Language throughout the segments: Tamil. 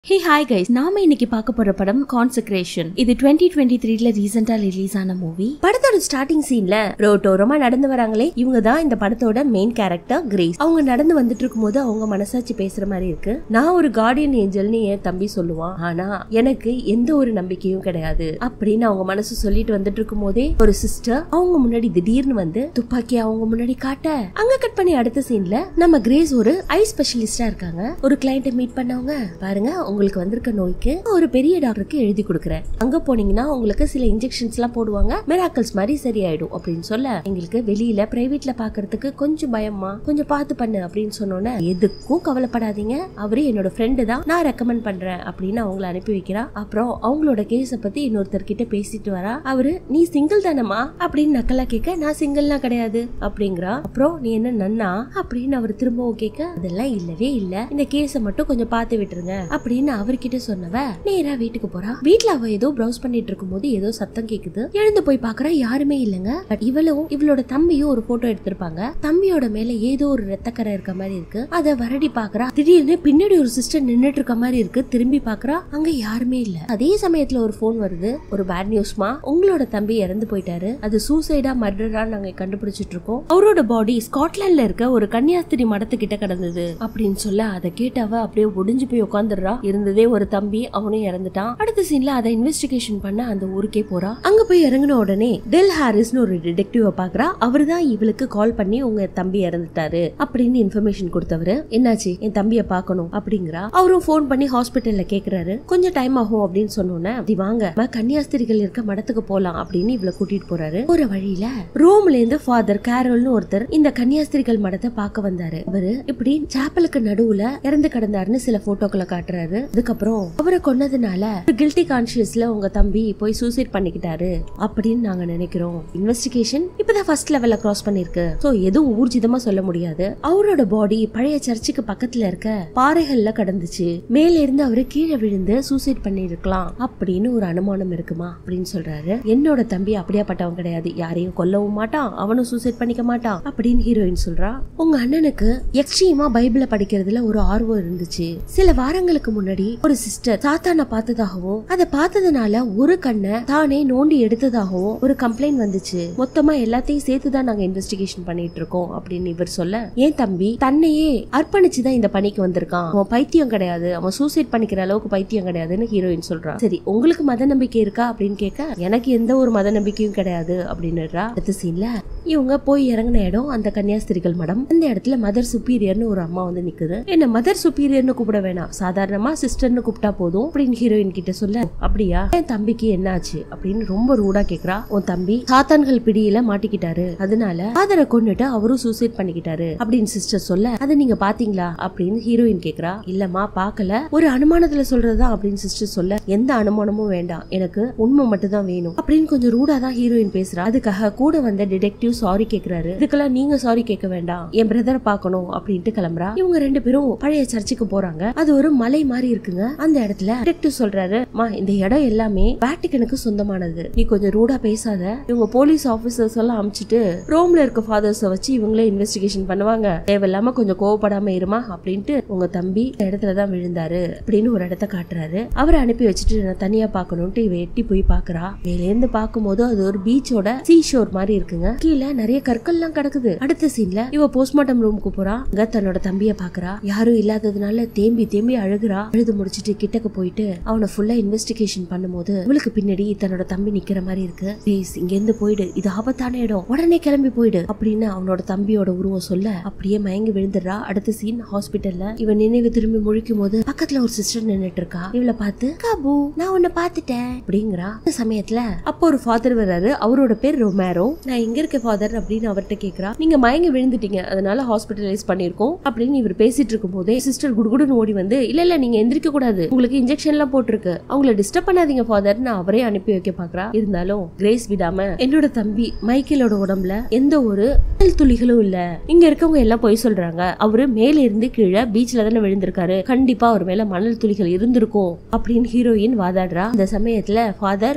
ஹே ஹாய் கைஸ் நாம இன்னைக்கு பார்க்க போற படம் கான்செக்ரேஷன் இது டுவெண்ட்டி டுவெண்ட்டி த்ரீல ரீசெண்டா ரிலீஸ் ஆன மூவி படத்தோட ஸ்டார்டிங் சீன்ல ரோட்டோரமா நடந்து வராங்களே இவங்க தான் இந்த படத்தோட மெயின் கேரக்டர் கிரேஸ் அவங்க நடந்து வந்துட்டு இருக்கும்போது அவங்க மனசாட்சி பேசுற மாதிரி இருக்கு நான் ஒரு கார்டியன் ஏஞ்சல்னு என் தம்பி சொல்லுவான் ஆனா எனக்கு எந்த ஒரு நம்பிக்கையும் கிடையாது அப்படின்னு அவங்க மனசு சொல்லிட்டு வந்துட்டு இருக்கும் போதே ஒரு சிஸ்டர் அவங்க முன்னாடி திடீர்னு வந்து துப்பாக்கி அவங்க முன்னாடி காட்ட அங்க கட் பண்ணி அடுத்த சீன்ல நம்ம கிரேஸ் ஒரு ஐ ஸ்பெஷலிஸ்டா இருக்காங்க ஒரு கிளைண்ட்டை மீட் பண்ணவங்க பாருங்க உங்களுக்கு வந்திருக்க நோய்க்கு ஒரு பெரிய டாக்டருக்கு எழுதி கொடுக்குறேன் அங்க போனீங்கன்னா உங்களுக்கு சில இன்ஜெக்ஷன்ஸ் எல்லாம் போடுவாங்க மிராக்கல்ஸ் மாதிரி சரியாயிடும் அப்படின்னு சொல்ல எங்களுக்கு வெளியில பிரைவேட்ல பாக்குறதுக்கு கொஞ்சம் பயமா கொஞ்சம் பார்த்து பண்ணு அப்படின்னு சொன்னோன்னே எதுக்கும் கவலைப்படாதீங்க அவரு என்னோட ஃப்ரெண்டு தான் நான் ரெக்கமெண்ட் பண்றேன் அப்படின்னு அவங்கள அனுப்பி வைக்கிறா அப்புறம் அவங்களோட கேஸ பத்தி இன்னொருத்தர் கிட்ட பேசிட்டு வரா அவரு நீ சிங்கிள் தானமா அப்படின்னு நக்கலா கேட்க நான் சிங்கிள்லாம் கிடையாது அப்படிங்கிறா அப்புறம் நீ என்ன நன்னா அப்படின்னு அவர் திரும்பவும் கேட்க அதெல்லாம் இல்லவே இல்ல இந்த கேஸ மட்டும் கொஞ்சம் பார்த்து விட்டுருங்க அப்படின்னு அவர்கிட்ட சொன்னவ நேரா வீட்டுக்கு போறா வீட்ல அவ ஏதோ ப்ரௌஸ் பண்ணிட்டு இருக்கும்போது ஏதோ சத்தம் கேக்குது எழுந்து போய் பாக்குறா யாருமே இல்லங்க பட் இவளும் இவளோட தம்பியும் ஒரு போட்டோ எடுத்திருப்பாங்க தம்பியோட மேல ஏதோ ஒரு ரத்தக்கரை இருக்க மாதிரி இருக்கு அத வரடி பாக்குறா திடீர்னு பின்னாடி ஒரு சிஸ்டர் நின்னுட்டு இருக்க மாதிரி இருக்கு திரும்பி பாக்குறா அங்க யாருமே இல்ல அதே சமயத்துல ஒரு போன் வருது ஒரு பேட் நியூஸ்மா உங்களோட தம்பி இறந்து போயிட்டாரு அது சூசைடா மர்டரா நாங்க கண்டுபிடிச்சிட்டு இருக்கோம் அவரோட பாடி ஸ்காட்லாண்ட்ல இருக்க ஒரு கன்னியாஸ்திரி மடத்துக்கிட்ட கிடந்தது அப்படின்னு சொல்ல அதை கேட்டவ அப்படியே ஒடிஞ்சு போய் உட்காந்துடுறா இருந்ததே ஒரு தம்பி அவனும் இறந்துட்டான் அடுத்த சீன்ல அதை இன்வெஸ்டிகேஷன் பண்ண அந்த ஊருக்கே போறா அங்க போய் இறங்கின உடனே டெல் ஹாரிஸ்னு ஒரு டிடெக்டிவ பாக்குறா அவர் தான் இவளுக்கு கால் பண்ணி உங்க தம்பி இறந்துட்டாரு அப்படின்னு இன்ஃபர்மேஷன் கொடுத்தவரு என்னாச்சு என் தம்பிய பார்க்கணும் அப்படிங்கிறா அவரும் ஃபோன் பண்ணி ஹாஸ்பிட்டல்ல கேக்குறாரு கொஞ்சம் டைம் ஆகும் அப்படின்னு சொன்னோன்னே அப்படி வாங்க நம்ம கன்னியாஸ்திரிகள் இருக்க மடத்துக்கு போலாம் அப்படின்னு இவளை கூட்டிட்டு போறாரு ஒரு வழியில ரோம்ல இருந்து ஃபாதர் கேரோல்னு ஒருத்தர் இந்த கன்னியாஸ்திரிகள் மடத்தை பார்க்க வந்தாரு அவரு இப்படி சாப்பலுக்கு நடுவுல இறந்து கிடந்தாருன்னு சில போட்டோக்களை காட்டுறாரு அதுக்கப்புறம் அவரை கொன்னதுனால கில்ட்டி கான்சியஸ்ல உங்க தம்பி போய் சூசைட் பண்ணிக்கிட்டாரு அப்படின்னு நாங்க நினைக்கிறோம் இன்வெஸ்டிகேஷன் இப்பதான் ஃபர்ஸ்ட் லெவல்ல கிராஸ் பண்ணிருக்கு சோ எதுவும் ஊர்ஜிதமா சொல்ல முடியாது அவரோட பாடி பழைய சர்ச்சுக்கு பக்கத்துல இருக்க பாறைகள்ல கடந்துச்சு மேல இருந்து அவரு கீழே விழுந்து சூசைட் பண்ணிருக்கலாம் அப்படின்னு ஒரு அனுமானம் இருக்குமா அப்படின்னு சொல்றாரு என்னோட தம்பி அப்படியாப்பட்டவன் கிடையாது யாரையும் கொல்லவும் மாட்டான் அவனும் சூசைட் பண்ணிக்க மாட்டான் அப்படின்னு ஹீரோயின் சொல்றா உங்க அண்ணனுக்கு எக்ஸ்ட்ரீமா பைபிள படிக்கிறதுல ஒரு ஆர்வம் இருந்துச்சு சில வாரங்களுக்கு முன்னாடி ஒரு சிஸ்டர் சாத்தான பார்த்ததாகவும் அதை பார்த்ததுனால ஒரு கண்ணை தானே நோண்டி எடுத்ததாகவும் ஒரு கம்ப்ளைண்ட் வந்துச்சு மொத்தமா எல்லாத்தையும் சேர்த்துதான் நாங்க இன்வெஸ்டிகேஷன் பண்ணிட்டு இருக்கோம் அப்படின்னு இவர் சொல்ல ஏன் தம்பி தன்னையே அர்ப்பணிச்சுதான் இந்த பணிக்கு வந்திருக்கான் அவன் பைத்தியம் கிடையாது அவன் சூசைட் பண்ணிக்கிற அளவுக்கு பைத்தியம் கிடையாதுன்னு ஹீரோயின் சொல்றா சரி உங்களுக்கு மத நம்பிக்கை இருக்கா அப்படின்னு கேட்க எனக்கு எந்த ஒரு மத நம்பிக்கையும் கிடையாது அப்படின்னுறா அடுத்த சீன்ல இவங்க போய் இறங்கின இடம் அந்த கன்னியாஸ்திரிகள் மடம் அந்த இடத்துல மதர் சுப்பீரியர்னு ஒரு அம்மா வந்து நிக்குது என்ன மதர் சுப்பீரியர்னு கூப்பிட வேணாம் சாதாரணமா சிஸ்டர்னு கூப்பிட்டா போதும் அப்படின்னு ஹீரோயின் கிட்ட சொல்ல அப்படியா என் தம்பிக்கு என்னாச்சு அப்படின்னு ரொம்ப ரூடா கேக்குறா உன் தம்பி சாத்தான்கள் பிடியில மாட்டிக்கிட்டாரு அதனால ஃபாதரை கொண்டுட்டு அவரும் சூசைட் பண்ணிக்கிட்டாரு அப்படின்னு சிஸ்டர் சொல்ல அதை நீங்க பாத்தீங்களா அப்படின்னு ஹீரோயின் கேக்குறா இல்லம்மா பாக்கல ஒரு அனுமானத்துல சொல்றதா அப்படின்னு சிஸ்டர் சொல்ல எந்த அனுமானமும் வேண்டாம் எனக்கு உண்மை மட்டும் தான் வேணும் அப்படின்னு கொஞ்சம் ரூடா தான் ஹீரோயின் பேசுறா அதுக்காக கூட வந்த டிடெக்டிவ் சாரி கேக்குறாரு இதுக்கெல்லாம் நீங்க சாரி கேட்க வேண்டாம் என் பிரதரை பார்க்கணும் அப்படின்ட்டு கிளம்புறா இவங்க ரெண்டு பேரும் பழைய சர்ச்சுக்கு போறாங்க அது ஒரு மலை மாதிரி இருக்குங்க அந்த இடத்துல டிடெக்டிவ் சொல்றாரு மா இந்த இடம் எல்லாமே வேட்டிகனுக்கு சொந்தமானது நீ கொஞ்சம் ரூடா பேசாத இவங்க போலீஸ் ஆபீசர்ஸ் எல்லாம் அமிச்சிட்டு ரோம்ல இருக்க ஃபாதர்ஸ வச்சு இவங்களே இன்வெஸ்டிகேஷன் பண்ணுவாங்க தேவையில்லாம கொஞ்சம் கோவப்படாம இருமா அப்படின்ட்டு உங்க தம்பி இந்த இடத்துல தான் விழுந்தாரு அப்படின்னு ஒரு இடத்த காட்டுறாரு அவரை அனுப்பி வச்சுட்டு நான் தனியா பாக்கணும்ட்டு இவ எட்டி போய் பாக்குறா மேல இருந்து பாக்கும்போது அது ஒரு பீச்சோட சீ ஷோர் மாதிரி இருக்குங்க கீழே நிறைய கற்கள்லாம் கிடக்குது அடுத்த சீன்ல இவ போஸ்ட்மார்ட்டம் ரூமுக்கு போறா அங்க தன்னோட தம்பிய பாக்குறா யாரும் இல்லாததுனால தேம்பி தேம்பி அழுகுறா அழுது முடிச்சிட்டு கிட்டக்க போயிட்டு அவனை ஃபுல்லா இன்வெஸ்டிகேஷன் பண்ணும்போது இவளுக்கு பின்னாடி தன்னோட தம்பி நிக்கிற மாதிரி இருக்கு ப்ளீஸ் இங்க இருந்து போயிடு இது ஆபத்தான இடம் உடனே கிளம்பி போயிடு அப்படின்னு அவனோட தம்பியோட உருவம் சொல்ல அப்படியே மயங்கி விழுந்துடுறா அடுத்த சீன் ஹாஸ்பிட்டல்ல இவன் நினைவு திரும்பி முழிக்கும் போது பக்கத்துல ஒரு சிஸ்டர் நின்னுட்டு இருக்கா இவளை பார்த்து காபு நான் உன்னை பாத்துட்டேன் அப்படிங்கிறா அந்த சமயத்துல அப்போ ஒரு ஃபாதர் வர்றாரு அவரோட பேர் ரொமேரோ நான் எங்க இருக்க ஃபாதர் அப்படின்னு அவர்கிட்ட கேக்குறா நீங்க மயங்கி விழுந்துட்டீங்க அதனால ஹாஸ்பிட்டலைஸ் பண்ணிருக்கோம் அப்படின்னு இவர் பேசிட்டு இருக்கும் போதே சிஸ்டர் குடுகுடுன்னு ஓடி வந்து இல்ல இல்ல நீங்க எந்திரிக்க கூடாது உங்களுக்கு இன்ஜெக்ஷன் எல்லாம் போட்டிருக்கு அவங்கள டிஸ்டர்ப் பண்ணாதீங்க ஃபாதர் நான் அவரே அனுப்பி வைக்க பாக்குறா இருந்தாலும் கிரேஸ் விடாம என்னோட தம்பி மைக்கேலோட உடம்புல எந்த ஒரு மணல் துளிகளும் இல்ல இங்க இருக்கவங்க எல்லாம் பொய் சொல்றாங்க அவரு மேல இருந்து கீழே பீச்ல தானே விழுந்திருக்காரு கண்டிப்பா அவர் மேல மணல் துளிகள் இருந்திருக்கும் அப்படின்னு ஹீரோயின் வாதாடுறா அந்த சமயத்துல ஃபாதர்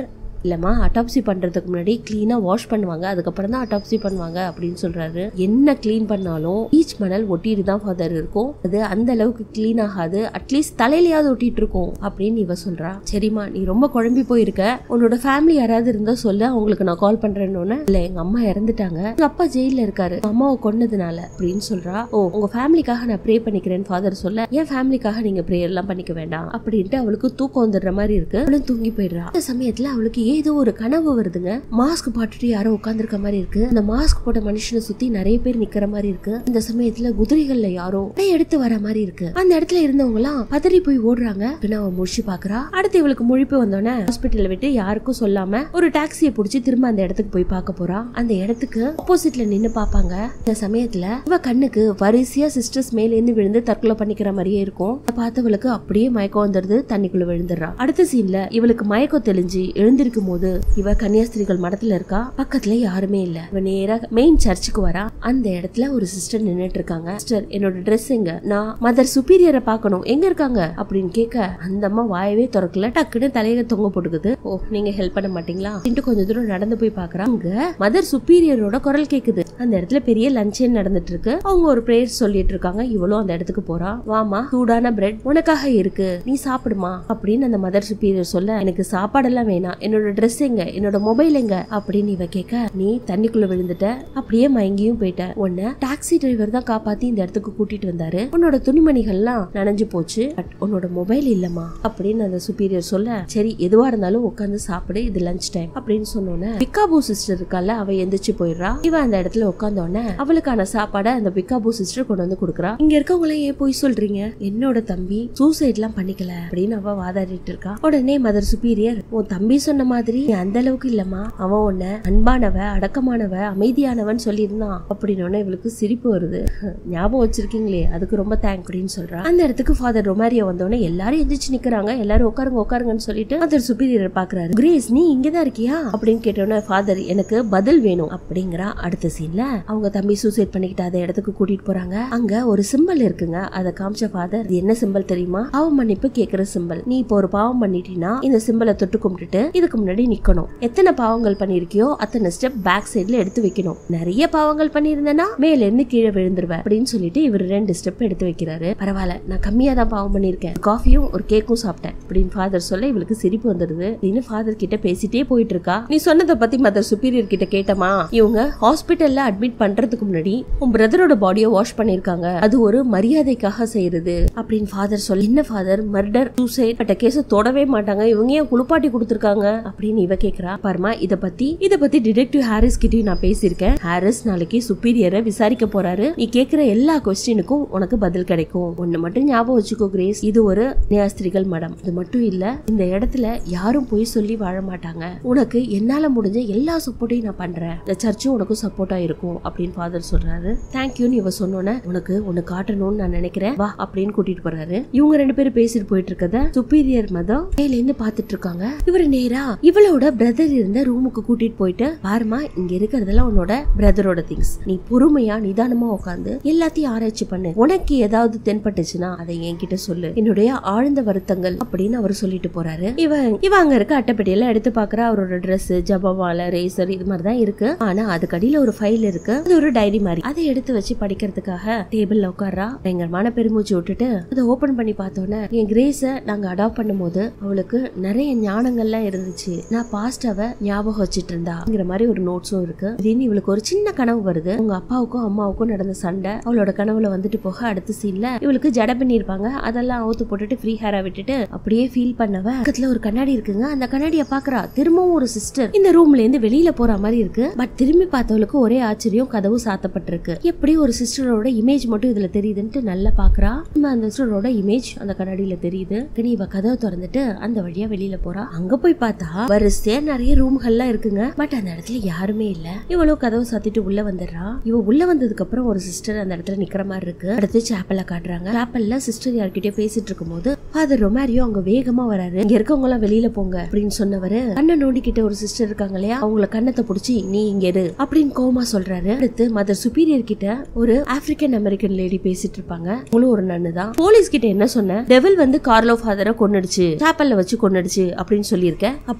இல்லம்மா அட்டாப்சி பண்றதுக்கு முன்னாடி கிளீனா வாஷ் பண்ணுவாங்க அதுக்கப்புறம் தான் அட்டாப்சி பண்ணுவாங்க அப்படின்னு சொல்றாரு என்ன கிளீன் பண்ணாலும் ஈச் மணல் ஒட்டிட்டு தான் ஃபாதர் இருக்கும் அது அந்த அளவுக்கு கிளீன் ஆகாது அட்லீஸ்ட் தலையிலயாவது ஒட்டிட்டு இருக்கும் அப்படின்னு இவ சொல்றா சரிம்மா நீ ரொம்ப குழம்பி போயிருக்க உன்னோட ஃபேமிலி யாராவது இருந்தா சொல்லு அவங்களுக்கு நான் கால் பண்றேன்னு இல்ல எங்க அம்மா இறந்துட்டாங்க எங்க அப்பா ஜெயில இருக்காரு எங்க அம்மாவை கொன்னதுனால அப்படின்னு சொல்றா ஓ உங்க ஃபேமிலிக்காக நான் ப்ரே பண்ணிக்கிறேன் ஃபாதர் சொல்ல என் ஃபேமிலிக்காக நீங்க ப்ரேயர் எல்லாம் பண்ணிக்க வேண்டாம் அப்படின்ட்டு அவளுக்கு தூக்கம் வந்துடுற மாதிரி இருக்கு அவளும் தூங்கி போயிடுறா அந்த சமயத்துல அவளுக்கு ஏதோ ஒரு கனவு வருதுங்க மாஸ்க் போட்டுட்டு யாரோ உட்கார்ந்திருக்க மாதிரி இருக்கு அந்த மாஸ்க் போட்ட மனுஷனை சுத்தி நிறைய பேர் நிக்கிற மாதிரி இருக்கு இந்த சமயத்துல குதிரைகள்ல யாரோ படை எடுத்து வர மாதிரி இருக்கு அந்த இடத்துல இருந்தவங்க எல்லாம் பதறி போய் ஓடுறாங்க பின்ன அவ முழிச்சு பாக்குறா அடுத்து இவளுக்கு முழிப்பு வந்தோடனே ஹாஸ்பிட்டல்ல விட்டு யாருக்கும் சொல்லாம ஒரு டாக்ஸியை புடிச்சு திரும்ப அந்த இடத்துக்கு போய் பார்க்க போறா அந்த இடத்துக்கு ஆப்போசிட்ல நின்னு பாப்பாங்க இந்த சமயத்துல இவ கண்ணுக்கு வரிசையா சிஸ்டர்ஸ் மேல இருந்து விழுந்து தற்கொலை பண்ணிக்கிற மாதிரியே இருக்கும் அதை பார்த்தவளுக்கு அப்படியே மயக்கம் வந்துடுது தண்ணிக்குள்ள விழுந்துடுறா அடுத்த சீன்ல இவளுக்கு மயக்கம் தெளிஞ்சு எழுந்திருக்கும் போது இவ கன்னியாஸ்திரிகள் மடத்துல இருக்கா பக்கத்துல யாருமே இல்ல இவ நேரா மெயின் சர்ச்சுக்கு வரா அந்த இடத்துல ஒரு சிஸ்டர் நின்னுட்டு இருக்காங்க சிஸ்டர் என்னோட ட்ரெஸ் எங்க நான் மதர் சுப்பீரியரை பார்க்கணும் எங்க இருக்காங்க அப்படின்னு கேட்க அந்த அம்மா வாயவே திறக்கல டக்குன்னு தலையில தொங்க போட்டுக்குது ஓ நீங்க ஹெல்ப் பண்ண மாட்டீங்களா அப்படின்ட்டு கொஞ்ச தூரம் நடந்து போய் பாக்குறா அங்க மதர் சுப்பீரியரோட குரல் கேக்குது அந்த இடத்துல பெரிய லஞ்சே நடந்துட்டு இருக்கு அவங்க ஒரு பிரேயர் சொல்லிட்டு இருக்காங்க இவளும் அந்த இடத்துக்கு போறா வாமா சூடான பிரெட் உனக்காக இருக்கு நீ சாப்பிடுமா அப்படின்னு அந்த மதர் சுப்பீரியர் சொல்ல எனக்கு சாப்பாடெல்லாம் வேணாம் என்னோட ட்ரெஸ் எங்க என்னோட மொபைல் எங்க அப்படின்னு இவ கேட்க நீ தண்ணிக்குள்ள விழுந்துட்ட அப்படியே மயங்கியும் போயிட்ட உன்னை டாக்ஸி டிரைவர் தான் காப்பாத்தி இந்த இடத்துக்கு கூட்டிட்டு வந்தாரு உன்னோட துணிமணிகள்லாம் நனைஞ்சு போச்சு பட் உன்னோட மொபைல் இல்லம்மா அப்படின்னு அந்த சுப்பீரியர் சொல்ல சரி எதுவா இருந்தாலும் உட்காந்து சாப்பிடு இது லஞ்ச் டைம் அப்படின்னு சொன்னோன்னே பிக்காபூ சிஸ்டர் இருக்கால அவ எந்திரிச்சு போயிடுறா இவ அந்த இடத்துல உட்காந்தோடனே அவளுக்கான சாப்பாடை அந்த பிக்காபூ சிஸ்டர் கொண்டு வந்து கொடுக்குறா இங்க இருக்கவங்கள ஏன் போய் சொல்றீங்க என்னோட தம்பி சூசைட் எல்லாம் பண்ணிக்கல அப்படின்னு அவ வாதாடிட்டு இருக்கா உடனே மதர் சுப்பீரியர் உன் தம்பி சொன்ன மாதிரி நீ அந்த அளவுக்கு இல்லம்மா அவன் உன்னை அன்பானவ அடக்கமானவ அமைதியானவன் சொல்லியிருந்தான் அப்படின்னு இவளுக்கு சிரிப்பு வருது ஞாபகம் வச்சிருக்கீங்களே அதுக்கு ரொம்ப தேங்க் அப்படின்னு சொல்றா அந்த இடத்துக்கு ஃபாதர் ரொமாரியோ வந்தோடனே எல்லாரும் எந்திரிச்சு நிக்கிறாங்க எல்லாரும் உட்காருங்க உட்காருங்கன்னு சொல்லிட்டு மதர் சுப்பீரியர் பாக்குறாரு கிரேஸ் நீ இங்கதான் இருக்கியா அப்படின்னு கேட்டோன்னே ஃபாதர் எனக்கு பதில் வேணும் அப்படிங்கிறா அடுத்த சீன்ல அவங்க தம்பி சூசைட் பண்ணிக்கிட்டு அந்த இடத்துக்கு கூட்டிட்டு போறாங்க அங்க ஒரு சிம்பல் இருக்குங்க அதை காமிச்ச ஃபாதர் இது என்ன சிம்பல் தெரியுமா பாவம் மன்னிப்பு கேக்குற சிம்பல் நீ இப்போ ஒரு பாவம் பண்ணிட்டீன்னா இந்த சிம்பலை தொட்டு கும்பிட்டுட்டு இதுக்கு முன்னாடி நிக்கணும் எத்தனை பாவங்கள் பண்ணிருக்கியோ அத்தனை ஸ்டெப் பேக் சைடுல எடுத்து வைக்கணும் நிறைய பாவங்கள் பண்ணியிருந்தேன்னா மேல இருந்து கீழே விழுந்துருவேன் அப்படின்னு சொல்லிட்டு இவர் ரெண்டு ஸ்டெப் எடுத்து வைக்கிறாரு பரவாயில்ல நான் கம்மியா தான் பாவம் பண்ணிருக்கேன் காஃபியும் ஒரு கேக்கும் சாப்பிட்டேன் அப்படின்னு ஃபாதர் சொல்ல இவளுக்கு சிரிப்பு வந்துடுது அப்படின்னு ஃபாதர் கிட்ட பேசிட்டே போயிட்டு இருக்கா நீ சொன்னதை பத்தி மதர் சுப்பீரியர் கிட்ட கேட்டமா இவங்க ஹாஸ்பிட்டல்ல அட்மிட் பண்றதுக்கு முன்னாடி உன் பிரதரோட பாடியை வாஷ் பண்ணிருக்காங்க அது ஒரு மரியாதைக்காக செய்யறது அப்படின்னு ஃபாதர் சொல்ல என்ன ஃபாதர் மர்டர் சூசைட் பட்ட கேஸ தொடவே மாட்டாங்க இவங்க ஏன் குளிப்பாட்டி கொடுத்துருக்காங்க அப்படின்னு இவ கேக்குறா பாருமா இத பத்தி இத பத்தி டிடெக்டிவ் ஹாரிஸ் கிட்டயும் நான் பேசியிருக்கேன் ஹாரிஸ் நாளைக்கு சுப்பீரியரை விசாரிக்க போறாரு நீ கேக்குற எல்லா கொஸ்டினுக்கும் உனக்கு பதில் கிடைக்கும் ஒண்ணு மட்டும் ஞாபகம் வச்சுக்கோ கிரேஸ் இது ஒரு நேஸ்திரிகள் மடம் இது மட்டும் இல்ல இந்த இடத்துல யாரும் போய் சொல்லி வாழ மாட்டாங்க உனக்கு என்னால முடிஞ்ச எல்லா சப்போர்ட்டையும் நான் பண்றேன் இந்த சர்ச்சும் உனக்கு சப்போர்ட்டா இருக்கும் அப்படின்னு ஃபாதர் சொல்றாரு தேங்க்யூன்னு இவ சொன்னோன்னே உனக்கு ஒன்னு காட்டணும்னு நான் நினைக்கிறேன் வா அப்படின்னு கூட்டிட்டு போறாரு இவங்க ரெண்டு பேரும் பேசிட்டு போயிட்டு இருக்கத சுப்பீரியர் மதம் மேல இருந்து பாத்துட்டு இருக்காங்க இவரு நேரா இவளோட பிரதர் இருந்த ரூமுக்கு கூட்டிட்டு போயிட்டு பாருமா இங்க இருக்கிறதெல்லாம் உன்னோட பிரதரோட திங்ஸ் நீ பொறுமையா நிதானமா உட்காந்து எல்லாத்தையும் ஆராய்ச்சி பண்ணு உனக்கு ஏதாவது தென்பட்டுச்சுன்னா அதை என்கிட்ட சொல்லு என்னுடைய ஆழ்ந்த வருத்தங்கள் அப்படின்னு அவர் சொல்லிட்டு போறாரு இவன் இவ அங்க இருக்க அட்டைப்பெட்டியெல்லாம் எடுத்து பாக்குறா அவரோட Dress ஜபவால ரேசர் இது மாதிரி தான் இருக்கு ஆனா அதுக்கு அடியில ஒரு ஃபைல் இருக்கு அது ஒரு டைரி மாதிரி அதை எடுத்து வச்சு படிக்கிறதுக்காக டேபிள்ல உட்கார்றா பயங்கரமான பெருமூச்சு விட்டுட்டு அதை ஓபன் பண்ணி பார்த்தோன்னே என் கிரேஸ நாங்க அடாப்ட் பண்ணும்போது அவளுக்கு நிறைய ஞானங்கள்லாம் இருந்துச்சு நான் பாஸ்ட் அவ ஞாபகம் வச்சிட்டு இருந்தாங்கிற மாதிரி ஒரு நோட்ஸும் இருக்கு திடீர்னு இவளுக்கு ஒரு சின்ன கனவு வருது உங்க அப்பாவுக்கும் அம்மாவுக்கும் நடந்த சண்டை அவளோட கனவுல வந்துட்டு போக அடுத்த சீன்ல இவளுக்கு ஜட பண்ணிருப்பாங்க அதெல்லாம் அவுத்து போட்டுட்டு ஃப்ரீ ஹேரா விட்டுட்டு அப்படியே ஃபீல் பண்ணவ பக்கத்துல ஒரு கண்ணாடி இருக்குங்க அந்த கண்ணாடிய பாக்குறா திரும்பவும் ஒரு சிஸ்டர் இந்த ரூம்ல இருந்து வெளியில போற மாதிரி இருக்கு பட் திரும்பி பார்த்தவளுக்கு ஒரே ஆச்சரியம் கதவு சாத்தப்பட்டிருக்கு எப்படி ஒரு சிஸ்டரோட இமேஜ் மட்டும் இதுல தெரியுதுன்ட்டு நல்லா பாக்குறா நம்ம அந்த சிஸ்டரோட இமேஜ் அந்த கண்ணாடியில தெரியுது இனி இவ கதவை திறந்துட்டு அந்த வழியா வெளியில போறா அங்க போய் பார்த்தா வரிசையா நிறைய ரூம்கள்லாம் இருக்குங்க பட் அந்த இடத்துல யாருமே இல்ல இவளும் கதவை சாத்திட்டு உள்ள வந்துடுறா இவ உள்ள வந்ததுக்கு அப்புறம் ஒரு சிஸ்டர் அந்த இடத்துல நிக்கிற மாதிரி இருக்கு அடுத்து சாப்பல்ல காட்டுறாங்க சாப்பல்ல சிஸ்டர் யார்கிட்டயோ பேசிட்டு இருக்கும்போது ஃபாதர் ரொமாரியோ அங்க வேகமா வராரு இங்க இருக்கவங்க எல்லாம் வெளியில போங்க அப்படின்னு சொன்னவரு கண்ணை நோண்டிக்கிட்ட ஒரு சிஸ்டர் இருக்காங்க இல்லையா அவங்கள கண்ணத்தை புடிச்சு நீ இங்க இரு அப்படின்னு கோமா சொல்றாரு அடுத்து மதர் சுப்பீரியர் கிட்ட ஒரு ஆப்பிரிக்கன் அமெரிக்கன் லேடி பேசிட்டு இருப்பாங்க அவங்களும் ஒரு நன்னு தான் போலீஸ் கிட்ட என்ன சொன்ன டெவில் வந்து கார்லோ ஃபாதரை கொன்னுடுச்சு சாப்பல்ல வச்சு கொன்னுடுச்சு அப்படின்னு சொல்லியிருக்க அப்படி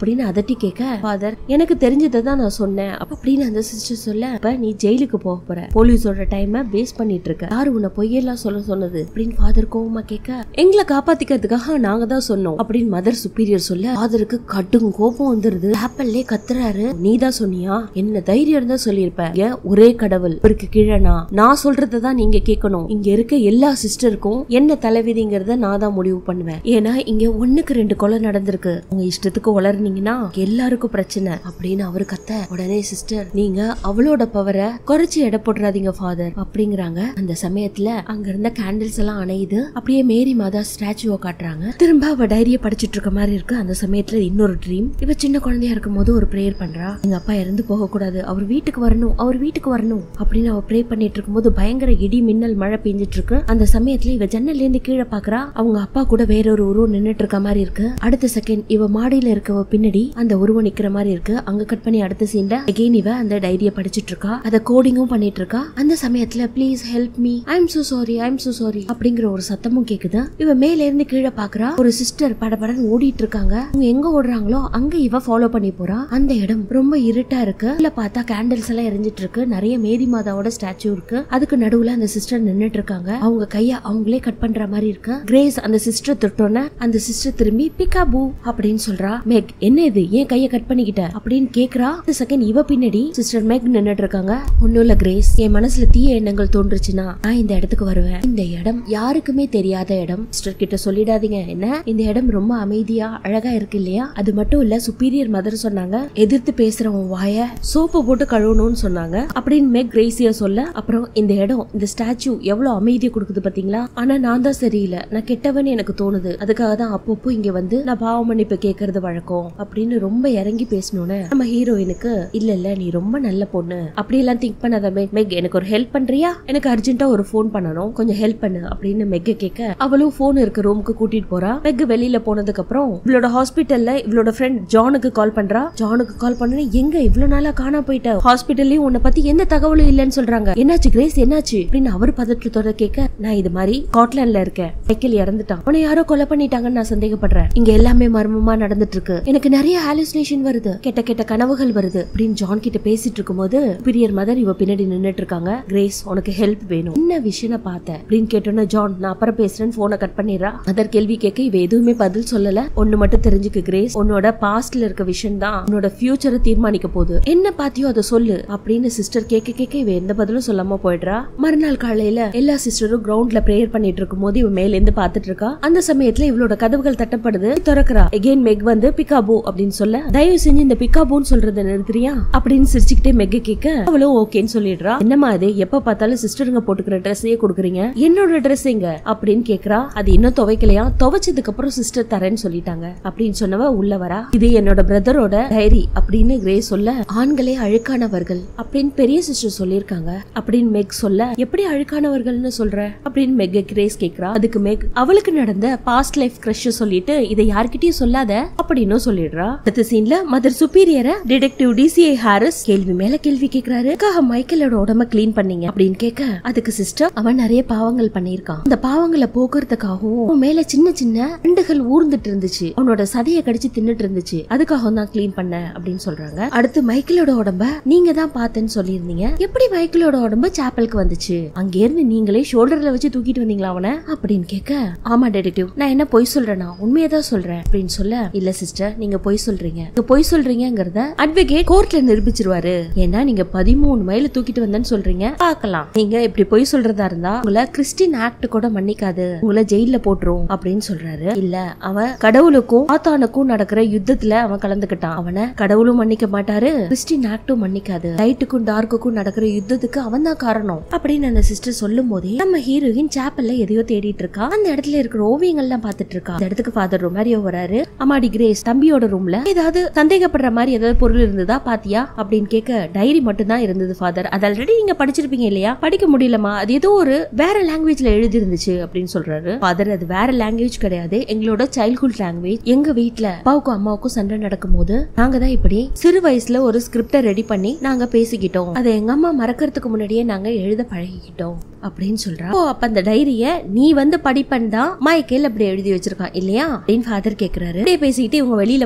அப்படின்னு அதட்டி கேட்க ஃபாதர் எனக்கு தெரிஞ்சதை தான் நான் சொன்னேன் அப்படின்னு அந்த சிஸ்டர் சொல்ல அப்ப நீ ஜெயிலுக்கு போக போற போலீஸோட டைமை பேஸ் பண்ணிட்டு இருக்க யாரு உன்னை பொய்யெல்லாம் சொல்ல சொன்னது அப்படின்னு ஃபாதர் கோவமா கேட்க எங்களை காப்பாத்திக்கிறதுக்காக நாங்க தான் சொன்னோம் அப்படின்னு மதர் சுப்பீரியர் சொல்ல ஃபாதருக்கு கடும் கோபம் வந்துருது ஆப்பிள்லே கத்துறாரு நீ தான் சொன்னியா என்ன தைரியம் இருந்தா சொல்லியிருப்ப இங்க ஒரே கடவுள் இவருக்கு கீழனா நான் சொல்றதை தான் நீங்க கேட்கணும் இங்க இருக்க எல்லா சிஸ்டருக்கும் என்ன தலைவிதிங்கிறத நான் தான் முடிவு பண்ணுவேன் ஏன்னா இங்க ஒண்ணுக்கு ரெண்டு கொலை நடந்திருக்கு உங்க இஷ்டத்துக்கு வளர்னீங்கன்னா எல்லாருக்கும் பிரச்சனை அப்படின்னு அவரு கத்த உடனே சிஸ்டர் நீங்க அவளோட பவரை குறைச்சு எடை போட்டுறாதீங்க ஃபாதர் அப்படிங்கிறாங்க அந்த சமயத்துல அங்க இருந்த கேண்டில்ஸ் எல்லாம் அணையுது அப்படியே மேரி மாதா ஸ்டாச்சுவை காட்டுறாங்க திரும்ப அவ டைரிய படிச்சிட்டு இருக்க மாதிரி இருக்கு அந்த சமயத்துல இன்னொரு ட்ரீம் இவ சின்ன குழந்தையா இருக்கும் போது ஒரு ப்ரேயர் பண்றா எங்க அப்பா இறந்து போக கூடாது அவர் வீட்டுக்கு வரணும் அவர் வீட்டுக்கு வரணும் அப்படின்னு அவ ப்ரே பண்ணிட்டு இருக்கும்போது பயங்கர இடி மின்னல் மழை பெஞ்சிட்டு இருக்கு அந்த சமயத்துல இவ ஜன்னல்ல இருந்து கீழே பாக்குறா அவங்க அப்பா கூட வேற ஒரு உருவம் நின்னுட்டு இருக்க மாதிரி இருக்கு அடுத்த செகண்ட் இவ மாடியில இருக்கவ பின்னாடி அந்த உருவம் நிக்கிற மாதிரி இருக்கு அங்க கட் பண்ணி அடுத்த சீன்ல அகைன் இவ அந்த டைரிய படிச்சிட்டு இருக்கா அத கோடிங்கும் பண்ணிட்டு இருக்கா அந்த சமயத்துல please help me I am so sorry I am so sorry அப்படிங்கிற ஒரு சத்தமும் கேக்குது இவ மேல இருந்து கீழே பாக்குறா ஒரு சிஸ்டர் படபடன்னு ஓடிட்டு இருக்காங்க அவங்க எங்க ஓடுறாங்களோ அங்க இவ ஃபாலோ பண்ணி போறா அந்த இடம் ரொம்ப இருட்டா இருக்கு உள்ள பார்த்தா கேண்டில்ஸ் எல்லாம் எரிஞ்சிட்டு இருக்கு நிறைய மேரி மாதாவோட ஸ்டாச்சு இருக்கு அதுக்கு நடுவுல அந்த சிஸ்டர் நின்னுட்டு இருக்காங்க அவங்க கைய அவங்களே கட் பண்ற மாதிரி இருக்கு கிரேஸ் அந்த சிஸ்டர் தொட்டோன்னே அந்த சிஸ்டர் திரும்பி பிகாபூ அப்படின்னு சொல்றா மெக் என்ன இது ஏன் கைய கட் பண்ணிக்கிட்ட அப்படின்னு கேக்குறா இந்த செகண்ட் இவ பின்னாடி சிஸ்டர் மெக் நின்னுட்டு இருக்காங்க ஒண்ணும் இல்ல கிரேஸ் என் மனசுல தீய எண்ணங்கள் தோன்றுச்சுன்னா நான் இந்த இடத்துக்கு வருவேன் இந்த இடம் யாருக்குமே தெரியாத இடம் சிஸ்டர் கிட்ட சொல்லிடாதீங்க என்ன இந்த இடம் ரொம்ப அமைதியா அழகா இருக்கு இல்லையா அது மட்டும் இல்ல சுப்பீரியர் மதர் சொன்னாங்க எதிர்த்து பேசுறவன் வாய சோப்பு போட்டு கழுவணும்னு சொன்னாங்க அப்படின்னு மெக் கிரேசியா சொல்ல அப்புறம் இந்த இடம் இந்த ஸ்டாச்சு எவ்வளவு அமைதியை கொடுக்குது பாத்தீங்களா ஆனா நான் தான் சரியில்லை நான் கெட்டவன் எனக்கு தோணுது அதுக்காக தான் அப்பப்போ இங்க வந்து நான் பாவ மன்னிப்பு கேட்கறது வழக்கம் அப்படின்னு ரொம்ப இறங்கி பேசணும்னு நம்ம ஹீரோயினுக்கு இல்ல இல்ல நீ ரொம்ப நல்ல பொண்ணு அப்படி எல்லாம் திங்க் பண்ணாத மெக் மெக் எனக்கு ஒரு ஹெல்ப் பண்றியா எனக்கு அர்ஜென்ட்டா ஒரு ஃபோன் பண்ணணும் கொஞ்சம் ஹெல்ப் பண்ணு அப்படின்னு மெக்க கேட்க அவளும் போன் இருக்க ரூமுக்கு கூட்டிட்டு போறா மெக் வெளியில போனதுக்கு அப்புறம் இவளோட ஹாஸ்பிட்டல்ல இவளோட ஃப்ரெண்ட் ஜானுக்கு கால் பண்றா ஜானுக்கு கால் பண்ணு எங்க இவ்வளவு நாளா காணா போயிட்ட ஹாஸ்பிட்டல்லயும் உன்னை பத்தி எந்த தகவலும் இல்லைன்னு சொல்றாங்க என்னாச்சு கிரேஸ் என்னாச்சு அப்படின்னு அவர் பதற்றத்தோட கேட்க நான் இது மாதிரி ஸ்காட்லாண்ட்ல இருக்கேன் மைக்கேல் இறந்துட்டான் அவனை யாரோ கொலை பண்ணிட்டாங்கன்னு நான் சந்தேகப்படுறேன் இங்க எல்லாமே மர்மமா நடந்துட்டு இருக்கு எனக்கு நிறைய ஹாலுசினேஷன் வருது கெட்ட கெட்ட கனவுகள் வருது அப்படின்னு ஜான் கிட்ட பேசிட்டு இருக்கும்போது பிரியர் மதர் இவ பின்னாடி நின்னுட்டு இருக்காங்க கிரேஸ் உனக்கு ஹெல்ப் வேணும் என்ன விஷயம் பார்த்தேன் அப்படின்னு கேட்டோன்னா ஜான் நான் அப்புறம் பேசுறேன்னு போனை கட் பண்ணிடுறா மதர் கேள்வி கேட்க இவ எதுவுமே பதில் சொல்லல ஒண்ணு மட்டும் தெரிஞ்சுக்க கிரேஸ் உன்னோட பாஸ்ட்ல இருக்க விஷயம் தான் உன்னோட ஃபியூச்சரை தீர்மானிக்க போகுது என்ன பாத்தியோ அதை சொல்லு அப்படின்னு சிஸ்டர் கேட்க கேட்க இவ எந்த பதிலும் சொல்லாம போயிடுறா மறுநாள் காலையில எல்லா சிஸ்டரும் கிரவுண்ட்ல பிரேயர் பண்ணிட்டு இருக்கும் போது இவ மேல இருந்து பாத்துட்டு இருக்கா அந்த சமயத்துல இவளோட கதவுகள் தட்டப்படுது திறக்கிறா எகெயின் மெக் வந்து பிகாபு அப்படின்னு சொல்ல தயவு செஞ்சு இந்த பிகாபுன்னு சொல்றத நிறுத்துறியா அப்படின்னு சிரிச்சுக்கிட்டே மெக்க கேட்க அவளும் ஓகேன்னு சொல்லிடுறா என்னமா அது எப்ப பார்த்தாலும் சிஸ்டருங்க போட்டுக்கிற ட்ரெஸ்ஸையே கொடுக்குறீங்க என்னோட ட்ரெஸ் எங்க அப்படின்னு கேக்குறா அது இன்னும் துவைக்கலையா துவைச்சதுக்கு அப்புறம் சிஸ்டர் தரேன்னு சொல்லிட்டாங்க அப்படின்னு சொன்னவ உள்ள வரா இது என்னோட பிரதரோட டைரி அப்படின்னு கிரே சொல்ல ஆண்களே அழுக்கானவர்கள் அப்படின்னு பெரிய சிஸ்டர் சொல்லியிருக்காங்க அப்படின்னு மெக் சொல்ல எப்படி அழுக்கானவர்கள்னு சொல்ற அப்படின்னு மெக் கிரேஸ் கேக்குறா அதுக்கு மெக் அவளுக்கு நடந்த பாஸ்ட் லைஃப் கிரஷ் சொல்லிட்டு இதை யார்கிட்டயும் சொல்லாத அப்படின்னு சொல்லிடுறா அடுத்த சீன்ல மதர் சுப்பீரியர டிடெக்டிவ் டிசிஐ ஹாரிஸ் கேள்வி மேல கேள்வி கேக்குறாரு "அக்காக மைக்கேலோட உடம்ப க்ளீன் பண்ணீங்க அப்படின்னு கேட்க அதுக்கு சிஸ்டர் அவன் நிறைய பாவங்கள் பண்ணியிருக்கான் அந்த பாவங்களை போக்குறதுக்காகவும் அவன் மேல சின்ன சின்ன ரெண்டுகள் ஊர்ந்துட்டு இருந்துச்சு அவனோட சதையை கடிச்சு தின்னுட்டு இருந்துச்சு அதுக்காகவும் தான் க்ளீன் பண்ணேன் அப்படின்னு சொல்றாங்க அடுத்து மைக்கேலோட உடம்ப நீங்க தான் பார்த்தேன்னு சொல்லியிருந்தீங்க எப்படி மைக்கேலோட உடம்பு சாப்பலுக்கு வந்துச்சு அங்க இருந்து நீங்களே ஷோல்டர்ல வச்சு தூக்கிட்டு வந்தீங்களா அவனை அப்படின்னு கேட்க ஆமா டெடெக்டிவ் நான் என்ன பொய் சொல்றேனா உண்மையை தான் சொல்றேன் அப்படின்னு சொல்ல இல்ல சிஸ்டர் நீங்க பொய் சொல்றீங்க நீங்க பொய் சொல்றீங்கங்கறத அட்வொகேட் கோர்ட்ல நிரூபிச்சிருவாரு ஏன்னா நீங்க பதிமூணு மைல் தூக்கிட்டு வந்தேன்னு சொல்றீங்க பார்க்கலாம் நீங்க இப்படி பொய் சொல்றதா இருந்தா உங்களை கிறிஸ்டின் ஆக்ட் கூட மன்னிக்காது உங்களை ஜெயில போட்டுரும் அப்படின்னு சொல்றாரு இல்ல அவன் கடவுளுக்கும் ஆத்தானுக்கும் நடக்கிற யுத்தத்துல அவன் கலந்துக்கிட்டான் அவனை கடவுளும் மன்னிக்க மாட்டாரு கிறிஸ்டின் ஆக்டும் மன்னிக்காது லைட்டுக்கும் டார்க்குக்கும் நடக்கிற யுத்தத்துக்கு அவன் தான் காரணம் அப்படின்னு அந்த சிஸ்டர் சொல்லும் போதே நம்ம ஹீரோயின் சாப்பல்ல எதையோ தேடிட்டு இருக்கா அந்த இடத்துல இருக்கிற ஓவியங்கள்லாம் பார்த்துட்டு இருக்கா அந்த இடத்துக்கு ஃபாதர் ரொமாரியோ வராரு அம்மாடி கிரேஸ் தம்பியோட ரூம்ல ஏதாவது சந்தேகப்படுற மாதிரி ஏதாவது பொருள் இருந்ததா பாத்தியா அப்படின்னு கேட்க டைரி மட்டும் தான் இருந்தது ஃபாதர் அது ஆல்ரெடி நீங்க படிச்சிருப்பீங்க இல்லையா படிக்க முடியலமா அது ஏதோ ஒரு வேற லாங்குவேஜ்ல எழுதி இருந்துச்சு அப்படின்னு சொல்றாரு ஃபாதர் அது வேற லாங்குவேஜ் கிடையாது எங்களோட சைல்ட்ஹுட் லாங்குவேஜ் எங்க வீட்ல அப்பாவுக்கும் அம்மாவுக்கும் சண்டை நடக்கும் போது நாங்க தான் இப்படி சிறு வயசுல ஒரு ஸ்கிரிப்ட ரெடி பண்ணி நாங்க பேசிக்கிட்டோம் அதை எங்க அம்மா மறக்கறதுக்கு முன்னாடியே நாங்க எழுத பழகிக்கிட்டோம் அப்படின்னு சொல்றா ஓ அப்ப அந்த டைரிய நீ வந்து படிப்பன் தான் மைக்கேல் அப்படி எழுதி வச்சிருக்கான் இல்லையா அப்படின்னு ஃபாதர் கேக்குறாரு அப்படியே பேசிக்கிட்டு இவங்க வெளியில